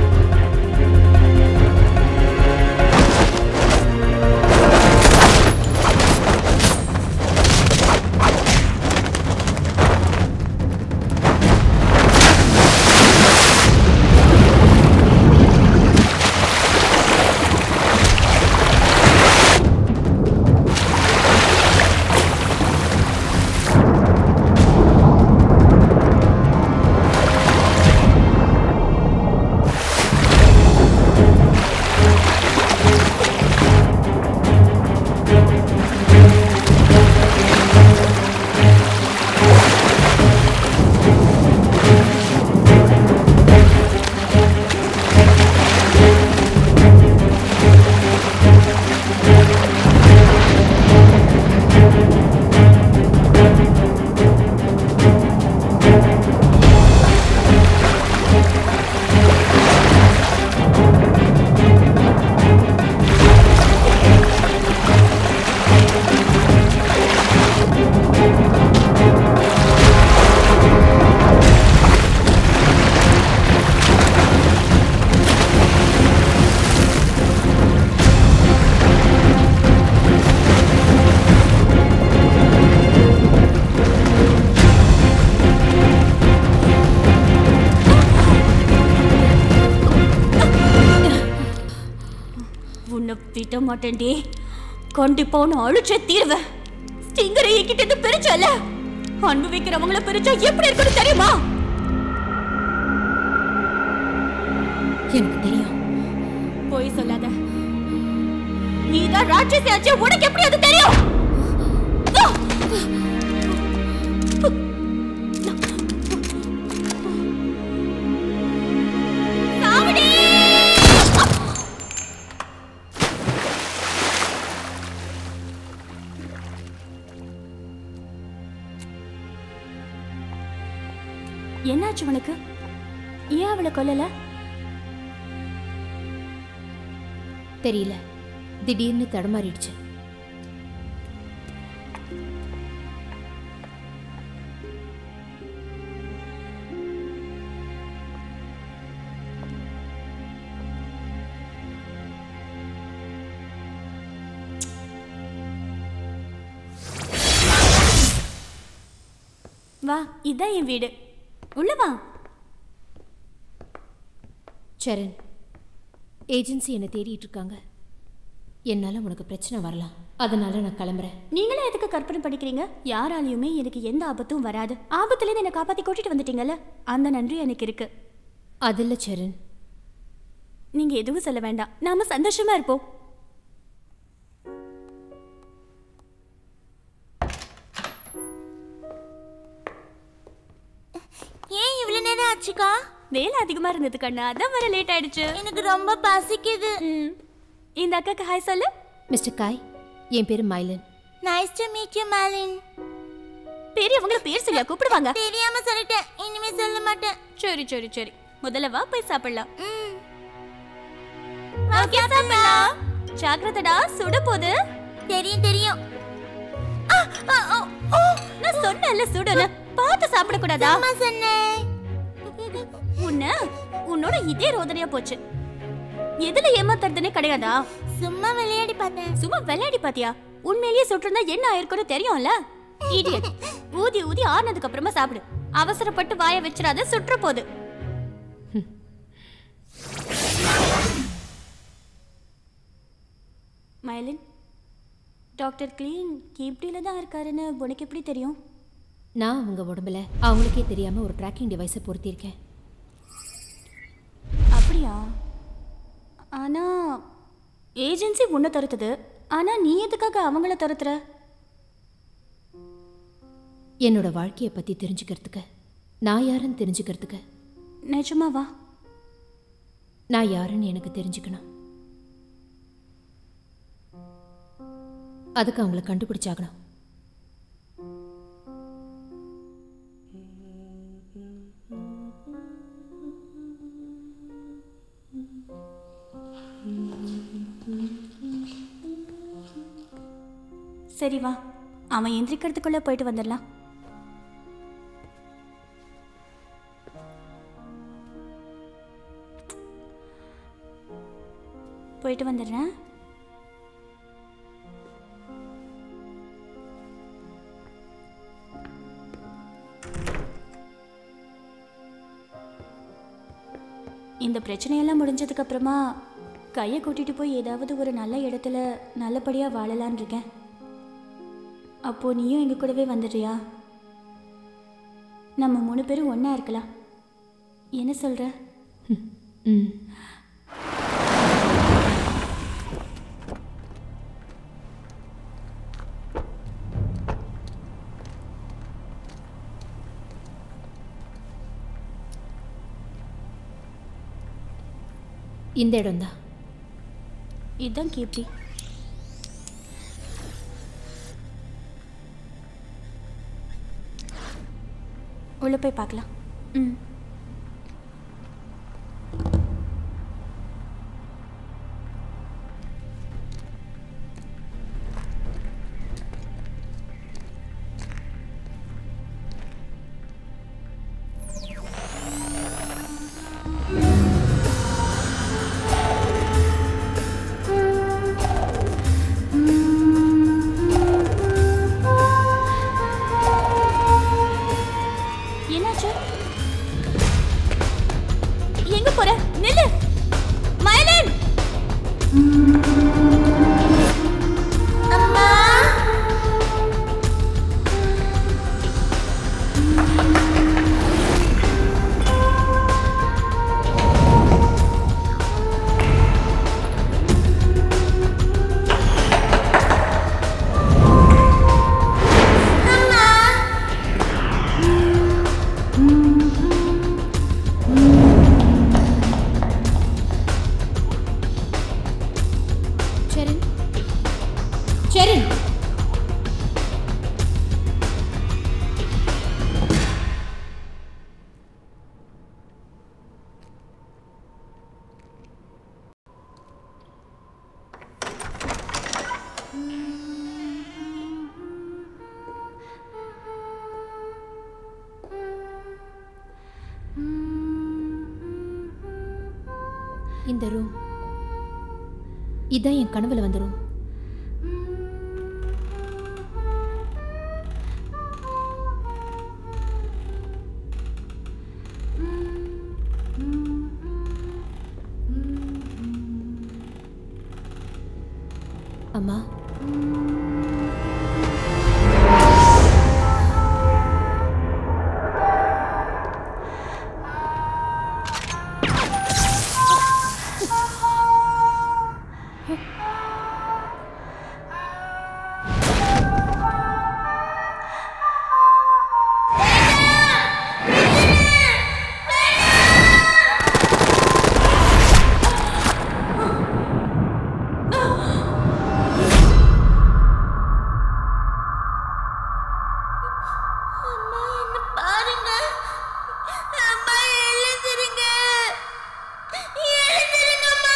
உன்னை விட மாட்டேன்டி கண்டிப்பா உன்னை அழிச்சே தீர்வேன் ஸ்டிங்கரை என்கிட்ட இருந்து பிரிச்சல அனுபவிக்கிறவங்கள பிரிச்சா எப்படி இருக்குன்னு தெரியுமா எனக்கு தெரியும் போய் சொல்லாத நீதான் ராட்சசி ஆச்சு உனக்கு எப்படி அது தெரியும் ஆ! சாவடி! என்னாச்சு உனக்கு ஏன் அவளை கொல்லல தெரியல திடீர்னு தடுமாறிடுச்சு வா இதான் என் வீடு உள்ள வா சரண் ஏஜென்சி என்னை தேடிட்டு இருக்காங்க என்னால் உனக்கு பிரச்சனை வரலாம் அதனால நான் கிளம்புறேன் நீங்களே எதுக்கு கற்பனை படிக்கிறீங்க யாராலையுமே எனக்கு எந்த ஆபத்தும் வராது ஆபத்துலேருந்து என்னை காப்பாத்தி கூட்டிட்டு வந்துட்டீங்கல்ல அந்த நன்றி எனக்கு இருக்கு அதில்ல சரண் நீங்க எதுவும் சொல்ல வேண்டாம் நாம சந்தோஷமா இருப்போம் ஏன் இவ்வளவு நேரம் ஆச்சுக்கா வேலை அதிகமா இருந்தது கண்ணா அதான் வர லேட் ஆயிடுச்சு எனக்கு ரொம்ப பசிக்குது இந்த அக்காக்கு ஹாய் சொல்லு மிஸ்டர் காய் என் பேர் மைலன் நைஸ் டு மீட் யூ மாலின் பெரியவங்கள பேர் சரியா கூப்பிடுவாங்க தெரியாம சொல்லிட்டேன் இனிமே சொல்ல மாட்டேன் சரி சரி சரி முதல்ல வா போய் சாப்பிடலாம் ஓகே சாப்பிடலாம் ஜாக்கிரதடா சுட போது தெரியும் தெரியும் நான் சொன்னேன்ல சுடல பார்த்து சாப்பிட கூடாதா சும்மா சொன்னேன் உன்ன உன்னோட இதே ரோதனையா போச்சு எதுல ஏமாத்துறதுனே கிடையாதா சும்மா விளையாடி பார்த்தேன் சும்மா விளையாடி பாத்தியா உண்மையிலேயே சுட்டிருந்தா என்ன ஆயிருக்கும்னு தெரியும்ல இடியட் ஊதி ஊதி ஆறுனதுக்கு அப்புறமா சாப்பிடு அவசரப்பட்டு வாயை வச்சிடாத சுற்ற போது மயலின் டாக்டர் கிளீன் கிப்டியில தான் இருக்காருன்னு உனக்கு எப்படி தெரியும் நான் அவங்க உடம்புல அவங்களுக்கே தெரியாமல் ஒரு ட்ராக்கிங் டிவைஸை பொருத்தியிருக்கேன் அப்படியா ஆனா ஏஜென்சி உன்னை துரத்துது ஆனா நீ எதுக்காக அவங்கள துரத்துற என்னோட வாழ்க்கையை பற்றி தெரிஞ்சுக்கிறதுக்கு நான் யாருன்னு தெரிஞ்சுக்கிறதுக்கு நிஜமாவா நான் யாருன்னு எனக்கு தெரிஞ்சுக்கணும் அதுக்கு அவங்கள கண்டுபிடிச்சாகணும் சரி வா அவன் எந்திரிக்கிறதுக்குள்ள போயிட்டு வந்துடலாம் போயிட்டு வந்துடுறேன் இந்த பிரச்சனையெல்லாம் முடிஞ்சதுக்கு அப்புறமா கையை கூட்டிட்டு போய் ஏதாவது ஒரு நல்ல இடத்துல நல்லபடியாக வாழலான் இருக்கேன் அப்போ நீயும் எங்க கூடவே வந்துடுறியா நம்ம மூணு பேரும் ஒண்ணா இருக்கலாம் என்ன சொல்ற ம் இந்த இடம்தான் இதுதான் கீர்த்தி உள்ள போய் பார்க்கலாம் ம் என்னாச்சு எங்க போற நில்லு மயிலன் இந்த ரூம் இதான் என் கனவுல வந்த ரூம் அம்மா பாருங்க அம்மா எழுந்திருங்க எழுந்திருங்கம்மா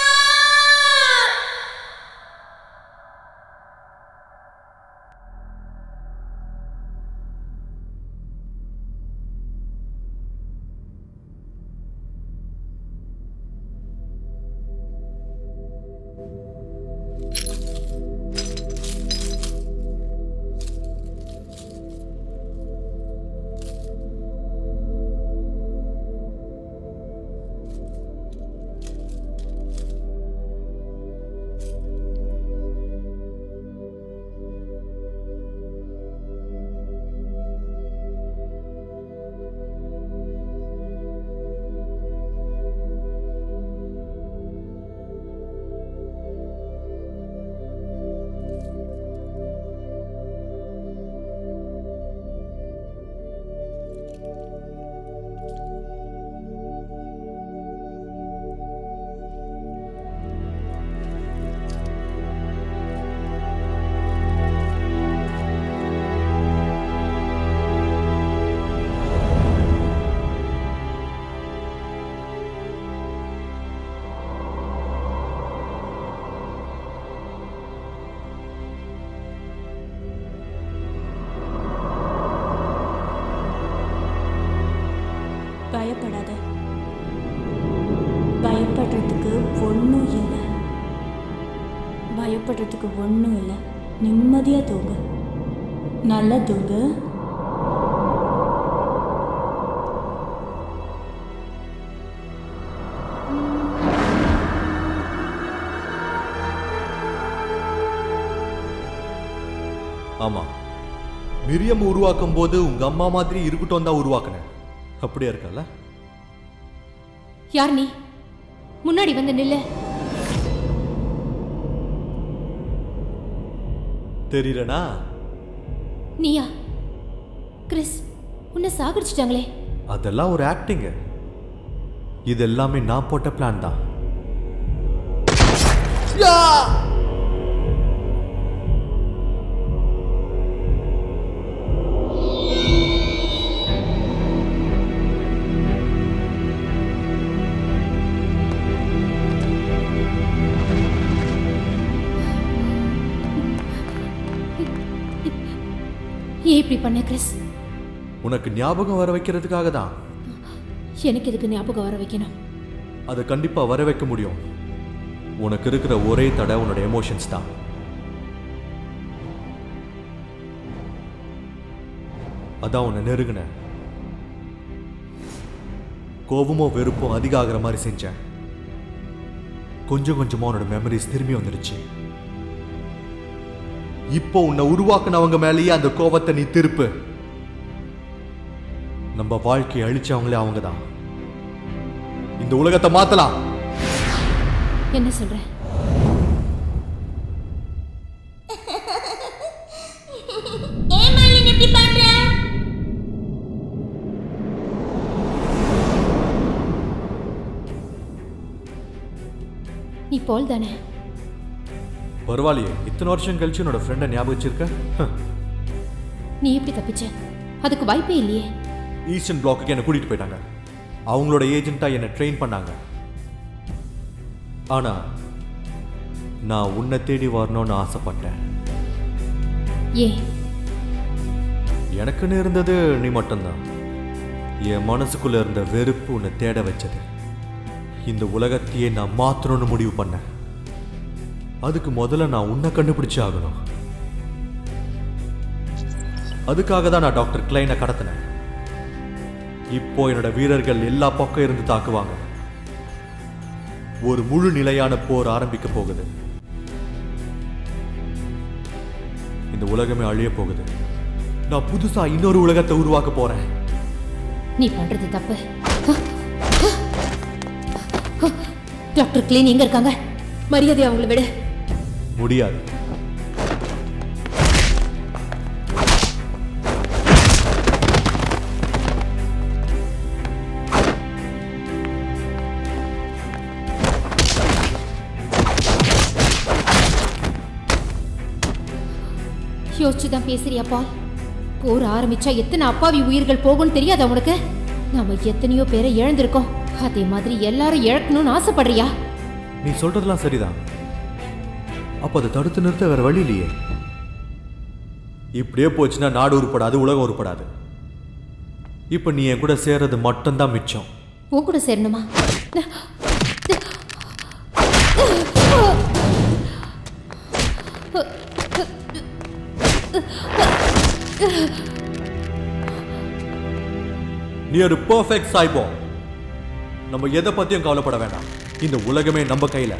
பயப்படாத பயப்படுறதுக்கு ஒன்றும் இல்லை பயப்படுறதுக்கு ஒன்றும் இல்லை நிம்மதியாக தூங்கு நல்லா தூங்கு ஆமா மிரியம் உருவாக்கும் போது உங்க அம்மா மாதிரி இருக்கட்டும் தான் உருவாக்குனேன் அப்படியே இருக்கல யார் நீ முன்னாடி வந்து நில்லு தெரியலனா நீயா கிறிஸ் உன்னை சாகடிச்சிட்டாங்களே அதெல்லாம் ஒரு ஆக்டிங் இது எல்லாமே நான் போட்ட பிளான் தான் ஏன் இப்படி பண்ண கிறிஸ் உனக்கு ஞாபகம் வர வைக்கிறதுக்காக தான் எனக்கு இதுக்கு ஞாபகம் வர வைக்கணும் அதை கண்டிப்பா வர வைக்க முடியும் உனக்கு இருக்கிற ஒரே தடை உன்னோட எமோஷன்ஸ் தான் அதான் உன்னை நெருங்கினேன் கோபமோ வெறுப்போ அதிகம் ஆகிற மாதிரி செஞ்சேன் கொஞ்சம் கொஞ்சமா உன்னோட மெமரிஸ் திரும்பி வந்துடுச்சு இப்போ உன்னை உருவாக்குனவங்க மேலேயே அந்த கோபத்தை நீ திருப்பு நம்ம வாழ்க்கையை அழிச்சவங்களே அவங்க தான் இந்த உலகத்தை மாத்தலாம் என்ன சொல்ற ஏன் மாலின் இப்படி பண்ற நீ போல் தானே பரவாயில்லையே இத்தனை வருஷம் கழிச்சு என்னோட ஃப்ரெண்டை ஞாபகம் வச்சிருக்க ஹ. நீ எப்படி தப்பிச்ச அதுக்கு வாய்ப்பே இல்லையே ஈஸ்டர்ன் பிளாக்குக்கு என்னை கூட்டிட்டு போயிட்டாங்க அவங்களோட ஏஜென்ட்டா என்னை ட்ரெயின் பண்ணாங்க ஆனா நான் உன்னை தேடி வரணும்னு ஆசைப்பட்டேன் ஏன் எனக்குன்னு இருந்தது நீ மட்டும்தான் என் மனசுக்குள்ள இருந்த வெறுப்பு உன்னை தேட வச்சது இந்த உலகத்தையே நான் மாத்தணும்னு முடிவு பண்ணேன் அதுக்கு முதல்ல நான் உன்னை கண்டுபிடிச்சு ஆகணும் அதுக்காக தான் நான் டாக்டர் கிளைனை கடத்தினேன் இப்போ என்னோட வீரர்கள் எல்லா பக்கம் இருந்து தாக்குவாங்க ஒரு முழு நிலையான போர் ஆரம்பிக்க போகுது இந்த உலகமே அழிய போகுது நான் புதுசா இன்னொரு உலகத்தை உருவாக்க போறேன் நீ பண்றது தப்பு டாக்டர் கிளீன் எங்க இருக்காங்க மரியாதை அவங்கள விடு முடியாது யோசிச்சு தான் பேசுறியா பால் போர் ஆரம்பிச்சா எத்தனை அப்பாவி உயிர்கள் போகும்னு தெரியாதா உனக்கு நாம எத்தனையோ பேரை இழந்திருக்கோம் அதே மாதிரி எல்லாரும் இழக்கணும்னு ஆசைப்படுறியா நீ சொல்றதெல்லாம் சரிதான் அப்ப அதை தடுத்து நிறுத்த வேற வழி இல்லையே இப்படியே போச்சுன்னா நாடு உருப்படாது உலகம் உருப்படாது இப்ப நீ என் கூட சேர்றது மட்டும்தான் மிச்சம் உன் கூட சேரணுமா நீ ஒரு பெர்ஃபெக்ட் சாய்போ நம்ம எதை பத்தியும் கவலைப்பட வேண்டாம் இந்த உலகமே நம்ம கையில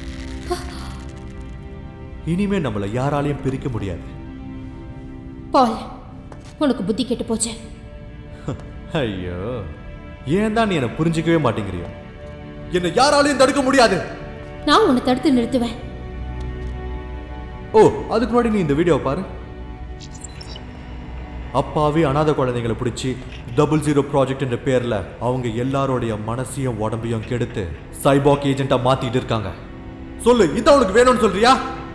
இனிமே நம்மளை யாராலையும் பிரிக்க முடியாது பால் உனக்கு புத்தி கெட்டு போச்சு ஐயோ ஏன் தான் நீ என்னை புரிஞ்சிக்கவே மாட்டேங்கிறியோ என்னை யாராலையும் தடுக்க முடியாது நான் உன்னை தடுத்து நிறுத்துவேன் ஓ அதுக்கு முன்னாடி நீ இந்த வீடியோவை பாரு அப்பாவி அனாதை குழந்தைங்களை பிடிச்சி டபுள் ஜீரோ ப்ராஜெக்ட் என்ற பேர்ல அவங்க எல்லாரோடைய மனசையும் உடம்பையும் கெடுத்து சைபாக் ஏஜென்ட்டா மாத்திட்டு இருக்காங்க சொல்லு இது அவனுக்கு வேணும்னு சொல்றியா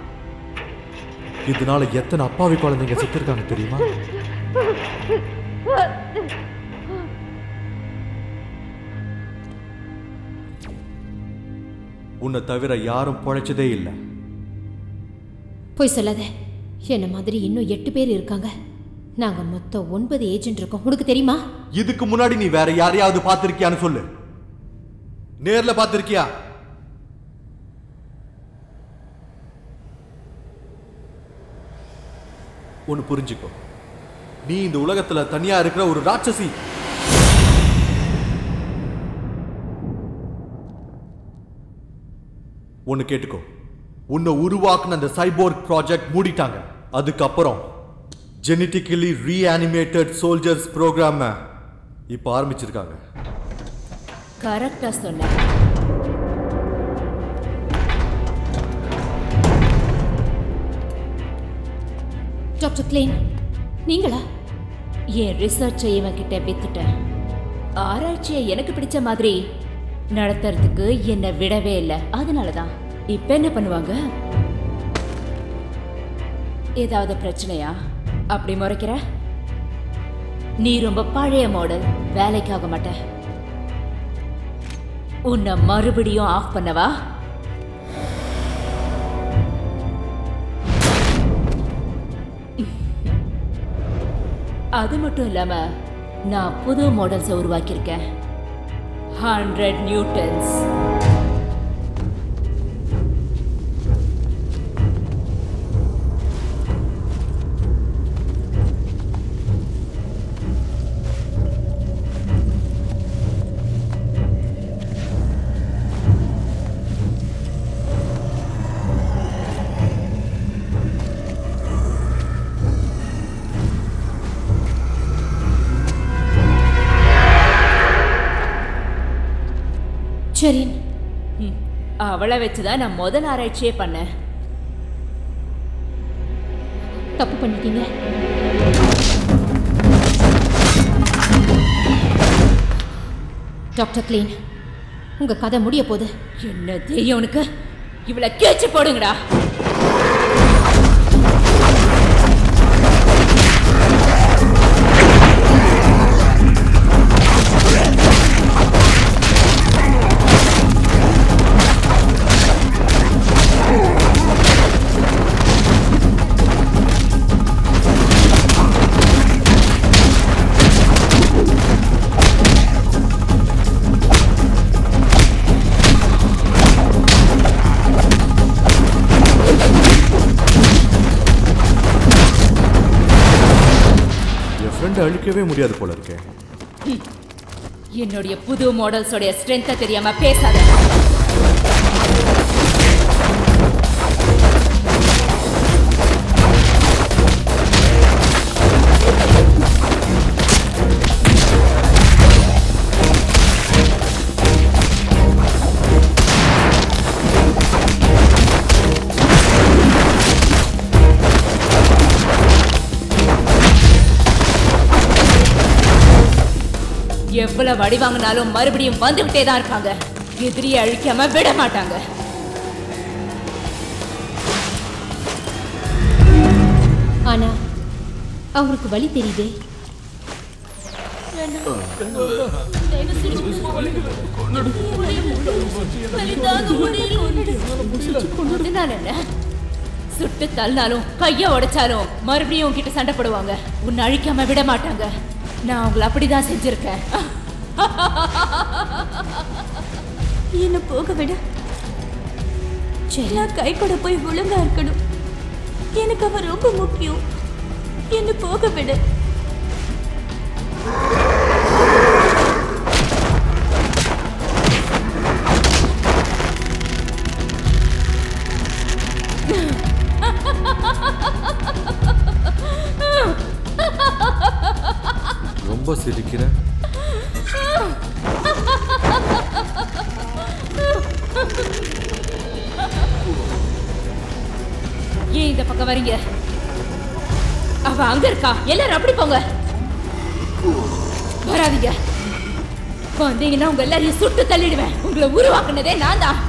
இதனால எத்தனை அப்பாவி குழந்தைங்க செத்துருக்காங்க தெரியுமா உன்னை தவிர யாரும் பொழைச்சதே இல்லை போய் சொல்லாத என்ன மாதிரி இன்னும் எட்டு பேர் இருக்காங்க நாங்க மொத்தம் ஒன்பது ஏஜென்ட் இருக்கோம் உனக்கு தெரியுமா இதுக்கு முன்னாடி நீ வேற யாரையாவது பார்த்திருக்கியான்னு சொல்லு நேர்ல பார்த்திருக்கியா ஒன்னு புரிஞ்சுக்கோ நீ இந்த உலகத்துல தனியா இருக்கிற ஒரு ராட்சசி ஒன்னு கேட்டுக்கோ உன்னை உருவாக்குன அந்த சைபோர்க் ப்ராஜெக்ட் மூடிட்டாங்க அதுக்கப்புறம் ஜெனட்டிக்கலி ரீஅனிமேட்டட் சோல்ஜர்ஸ் ப்ரோக்ராம இப்போ ஆரம்பிச்சிருக்காங்க கரெக்டா சொன்ன டாக்டர் கிளேன் நீங்களா என் ரிசர்ச்சை இவன் கிட்ட வித்துட்டேன் ஆராய்ச்சியை எனக்கு பிடிச்ச மாதிரி நடத்துறதுக்கு என்னை விடவே இல்லை அதனாலதான் இப்ப என்ன பண்ணுவாங்க ஏதாவது பிரச்சனையா அப்படி முறைக்கிற நீ ரொம்ப பழைய மாடல் வேலைக்காக மாட்ட உன்னை மறுபடியும் ஆஃப் பண்ணவா அது மட்டும் இல்லாம நான் புது மாடல்ஸை உருவாக்கியிருக்கேன் ஹண்ட்ரட் நியூட்டன்ஸ் சரி ம், அவளை வச்சுதான் நான் முதல் ஆராய்ச்சியே பண்ணேன் தப்பு பண்ணிட்டீங்க டாக்டர் கிளீன் உங்க கதை முடிய போகுது என்ன தெரியும் உனக்கு இவளை கேச்சு போடுங்கடா அழிக்கவே முடியாது போல இருக்கே ம். என்னுடைய புது மாடல்ஸோடைய ஸ்ட்ரென்த்தை தெரியாம பேசாத எவ்வளவு அடி வாங்கினாலும் மறுபடியும் வந்துகிட்டே தான் இருப்பாங்க எதிரியை அழிக்காம விட மாட்டாங்க ஆனா அவங்களுக்கு வழி தெரியுதே அதனால என்ன சுட்டு தள்ளினாலும் கைய உடைச்சாலும் மறுபடியும் உன்கிட்ட சண்டை போடுவாங்க உன்னை அழிக்காம விட மாட்டாங்க நான் அவங்கள அப்படிதான் செஞ்சிருக்கேன் என்ன போக விட நான் கை கூட போய் ஒழுங்கா இருக்கணும் எனக்கு அவ ரொம்ப முக்கியம் என்ன போக விடு ரொம்ப சிரிக்கிற ஏன் இந்த பக்கம் வரீங்க அவ அங்க இருக்கா எல்லாரும் அப்படி போங்க வராதீங்க வந்தீங்கன்னா உங்க எல்லாரையும் சுட்டு தள்ளிடுவேன் உங்களை உருவாக்குனதே நான் தான்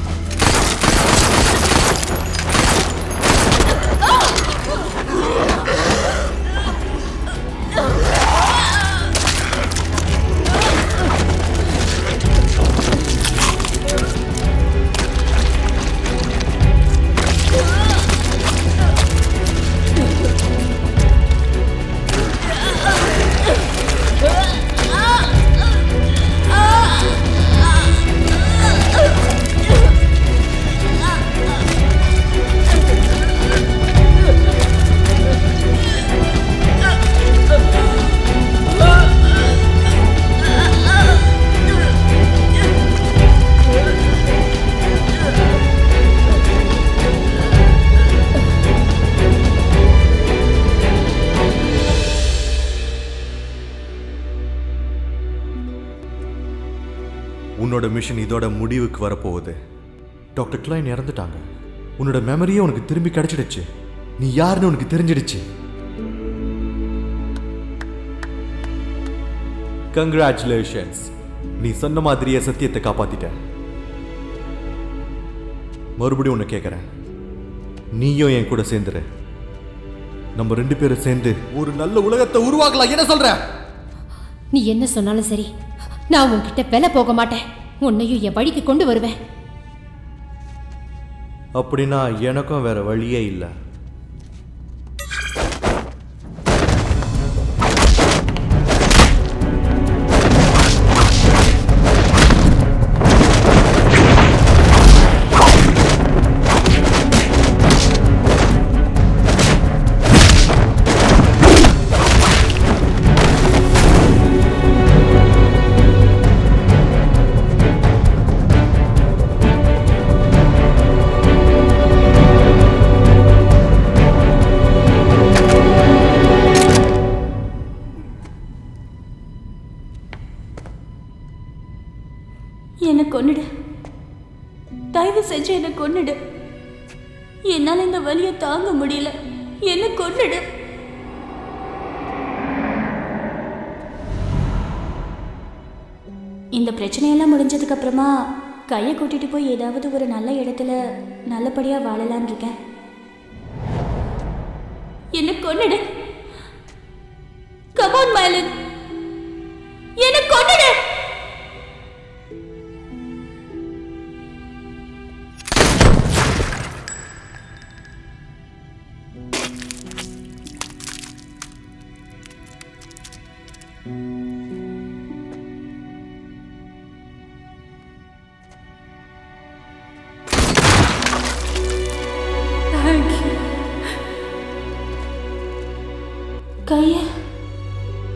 உன்னோட மிஷன் இதோட முடிவுக்கு வரப்போகுது டாக்டர் கிளைன் இறந்துட்டாங்க உன்னோட மெமரியே உனக்கு திரும்பி கிடைச்சிடுச்சு நீ யாருன்னு உனக்கு தெரிஞ்சிடுச்சு கங்க்ராச்சுலேஷன்ஸ் நீ சொன்ன மாதிரியே சத்தியத்தை காப்பாத்திட்ட மறுபடியும் உன்னை கேட்குறேன் நீயும் என் கூட சேர்ந்துரு நம்ம ரெண்டு பேரும் சேர்ந்து ஒரு நல்ல உலகத்தை உருவாக்கலாம் என்ன சொல்ற நீ என்ன சொன்னாலும் சரி நான் உன்கிட்ட விலை போக மாட்டேன் உன்னையும் என் வழிக்கு கொண்டு வருவேன் அப்படின்னா எனக்கும் வேற வழியே இல்லை என்னை கொன்னுடு தயவு செஞ்சு என்னை கொன்னுடு என்னால இந்த வலியை தாங்க முடியல என்னை கொன்னுடு இந்த பிரச்சனையெல்லாம் முடிஞ்சதுக்கு அப்புறமா கையை கூட்டிட்டு போய் ஏதாவது ஒரு நல்ல இடத்துல நல்லபடியா வாழலாம்னு இருக்கேன் என்ன கொன்னுடு கமான் மயலன் என்ன கொன்னுடு கைய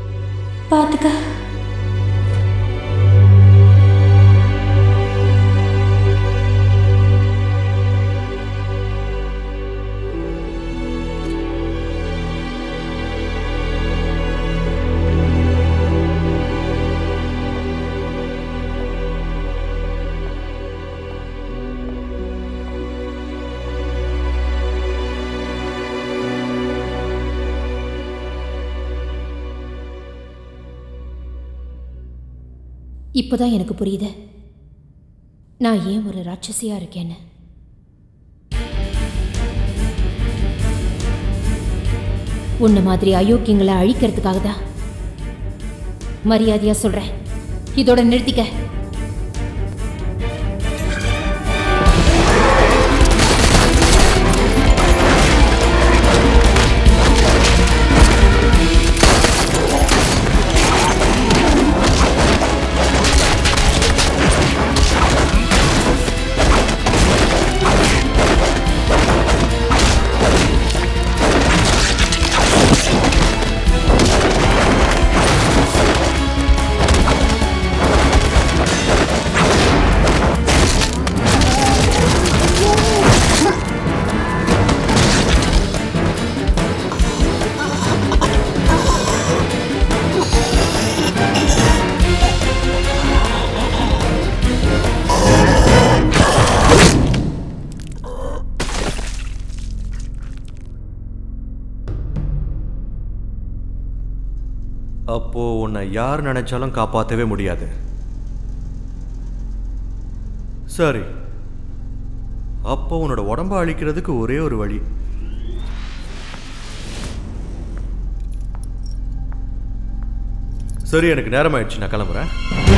இப்போதான் எனக்கு புரியுது நான் ஏன் ஒரு ராட்சசியா இருக்கேன்னு உன்ன மாதிரி அயோக்கியங்களை அழிக்கிறதுக்காக தான் மரியாதையா சொல்றேன் இதோட நிறுத்திக்க அப்போ உன்னை யார் நினைச்சாலும் காப்பாற்றவே முடியாது சரி அப்போ உன்னோட உடம்ப அழிக்கிறதுக்கு ஒரே ஒரு வழி சரி எனக்கு நேரம் ஆயிடுச்சு நான் கிளம்புறேன்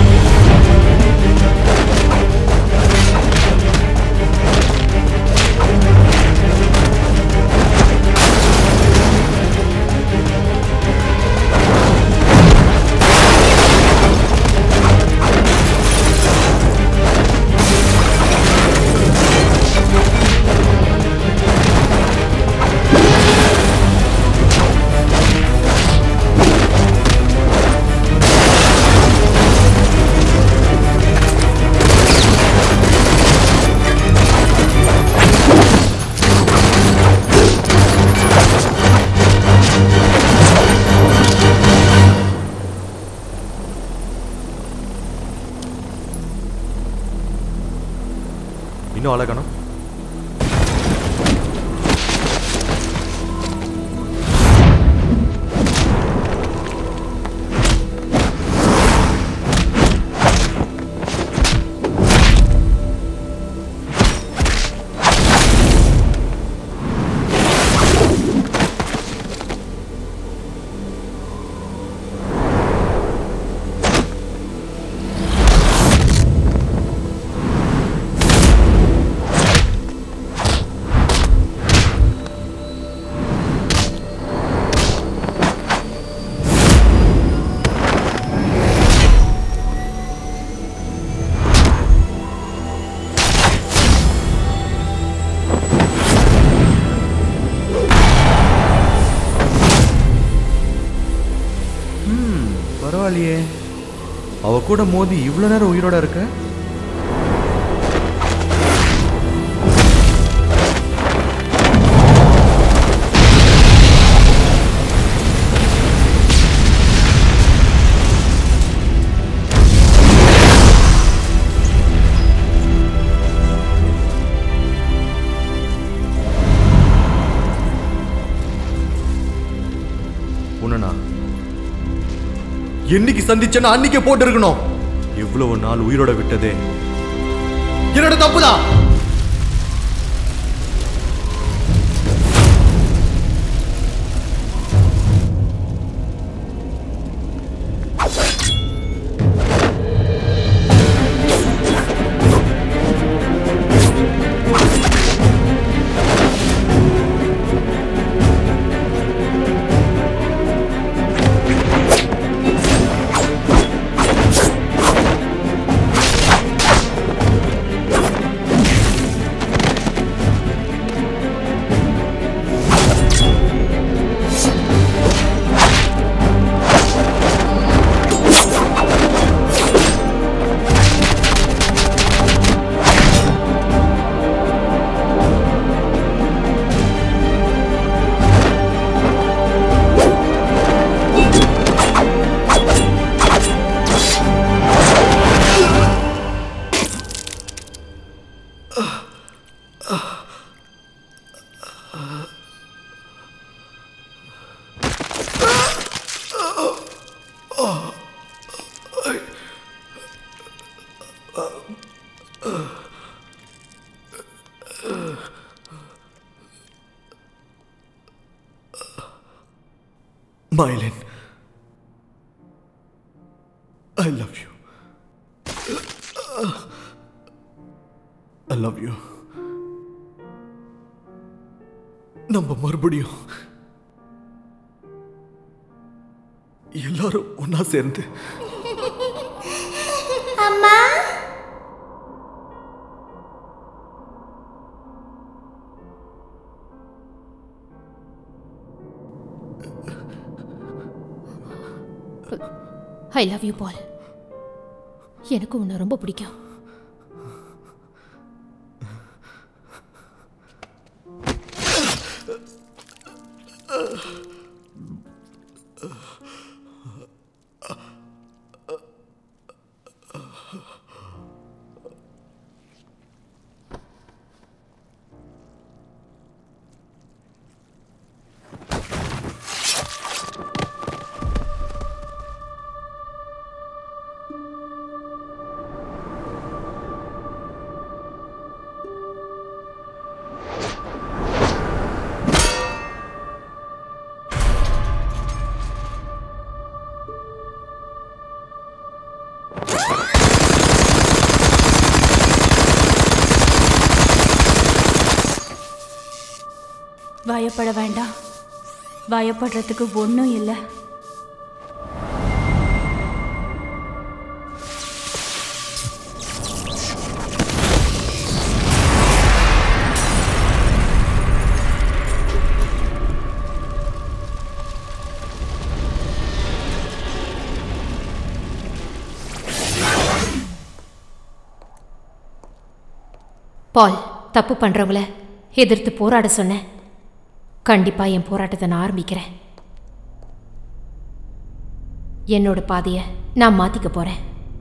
இன்னும் அழகணும் ம் பரவாயில்லையே அவ கூட மோதி இவ்வளோ நேரம் உயிரோட இருக்க உன்னனா என்னைக்கு சந்திச்சேன்னா அன்னைக்கே போட்டு இருக்கணும் இவ்வளவு நாள் உயிரோட விட்டதே என்னோட தப்புதான் Mylin, I love you. I love you. நம்ம மறுபடியும் எல்லாரும் ஒன்னா சேர்ந்து அம்மா ஐ லவ் யூ பால் எனக்கு உன்னை ரொம்ப பிடிக்கும் பயப்பட வேண்டாம் பயப்படுறதுக்கு ஒன்றும் இல்லை பால் தப்பு பண்றவங்கள எதிர்த்து போராட சொன்னேன் கண்டிப்பா என் போராட்டத்தை நான் ஆரம்பிக்கிறேன் என்னோட பாதையை நான் மாத்திக்க போறேன்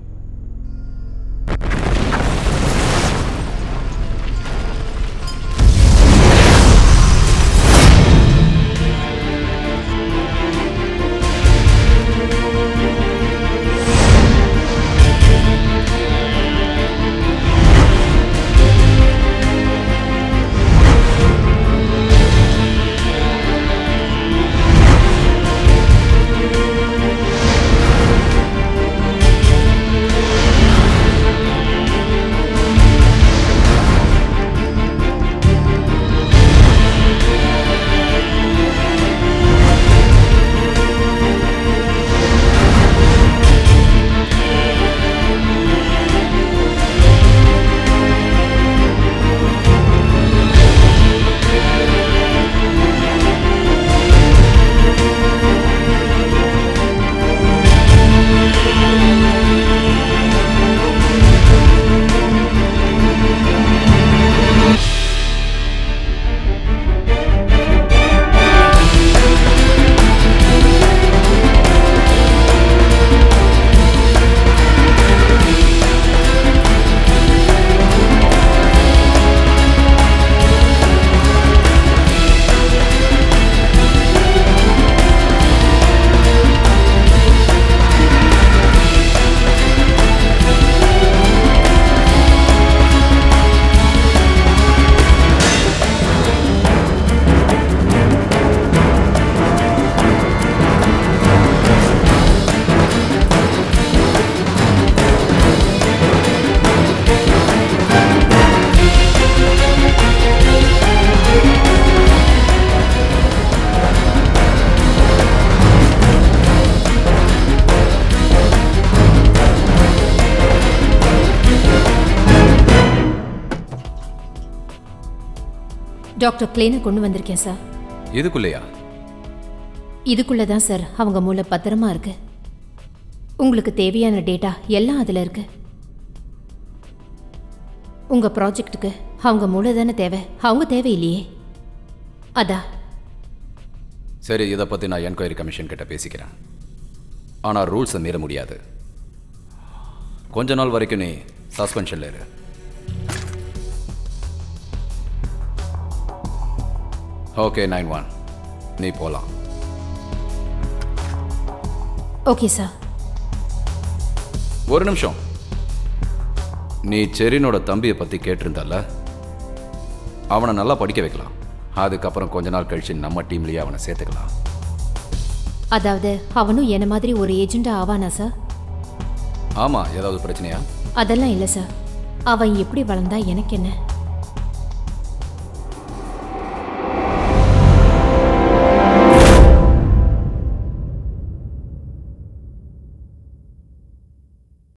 டாக்டர் கிளேனை கொண்டு வந்திருக்கேன் சார் இதுக்குள்ளேயா இதுக்குள்ள தான் சார் அவங்க மூளை பத்திரமா இருக்கு உங்களுக்கு தேவையான டேட்டா எல்லாம் அதில் இருக்கு உங்க ப்ராஜெக்ட்டுக்கு அவங்க மூளை தானே தேவை அவங்க தேவையில்லையே அதான் சரி இதை பற்றி நான் என்கொயரி கமிஷன் கிட்ட பேசிக்கிறேன் ஆனால் ரூல்ஸை மீற முடியாது கொஞ்ச நாள் வரைக்கும் நீ சஸ்பென்ஷனில் இரு ஓகே நைன் ஒன் நீ போகலாம் ஓகே சார் ஒரு நிமிஷம் நீ செரினோட தம்பியை பற்றி கேட்டிருந்தல்ல அவனை நல்லா படிக்க வைக்கலாம் அதுக்கப்புறம் கொஞ்ச நாள் கழிச்சு நம்ம டீம்லேயே அவனை சேர்த்துக்கலாம் அதாவது அவனும் என்ன மாதிரி ஒரு ஏஜெண்டா ஆவானா சார் ஆமாம் ஏதாவது பிரச்சனையா அதெல்லாம் இல்லை சார் அவன் எப்படி வளர்ந்தா எனக்கு என்ன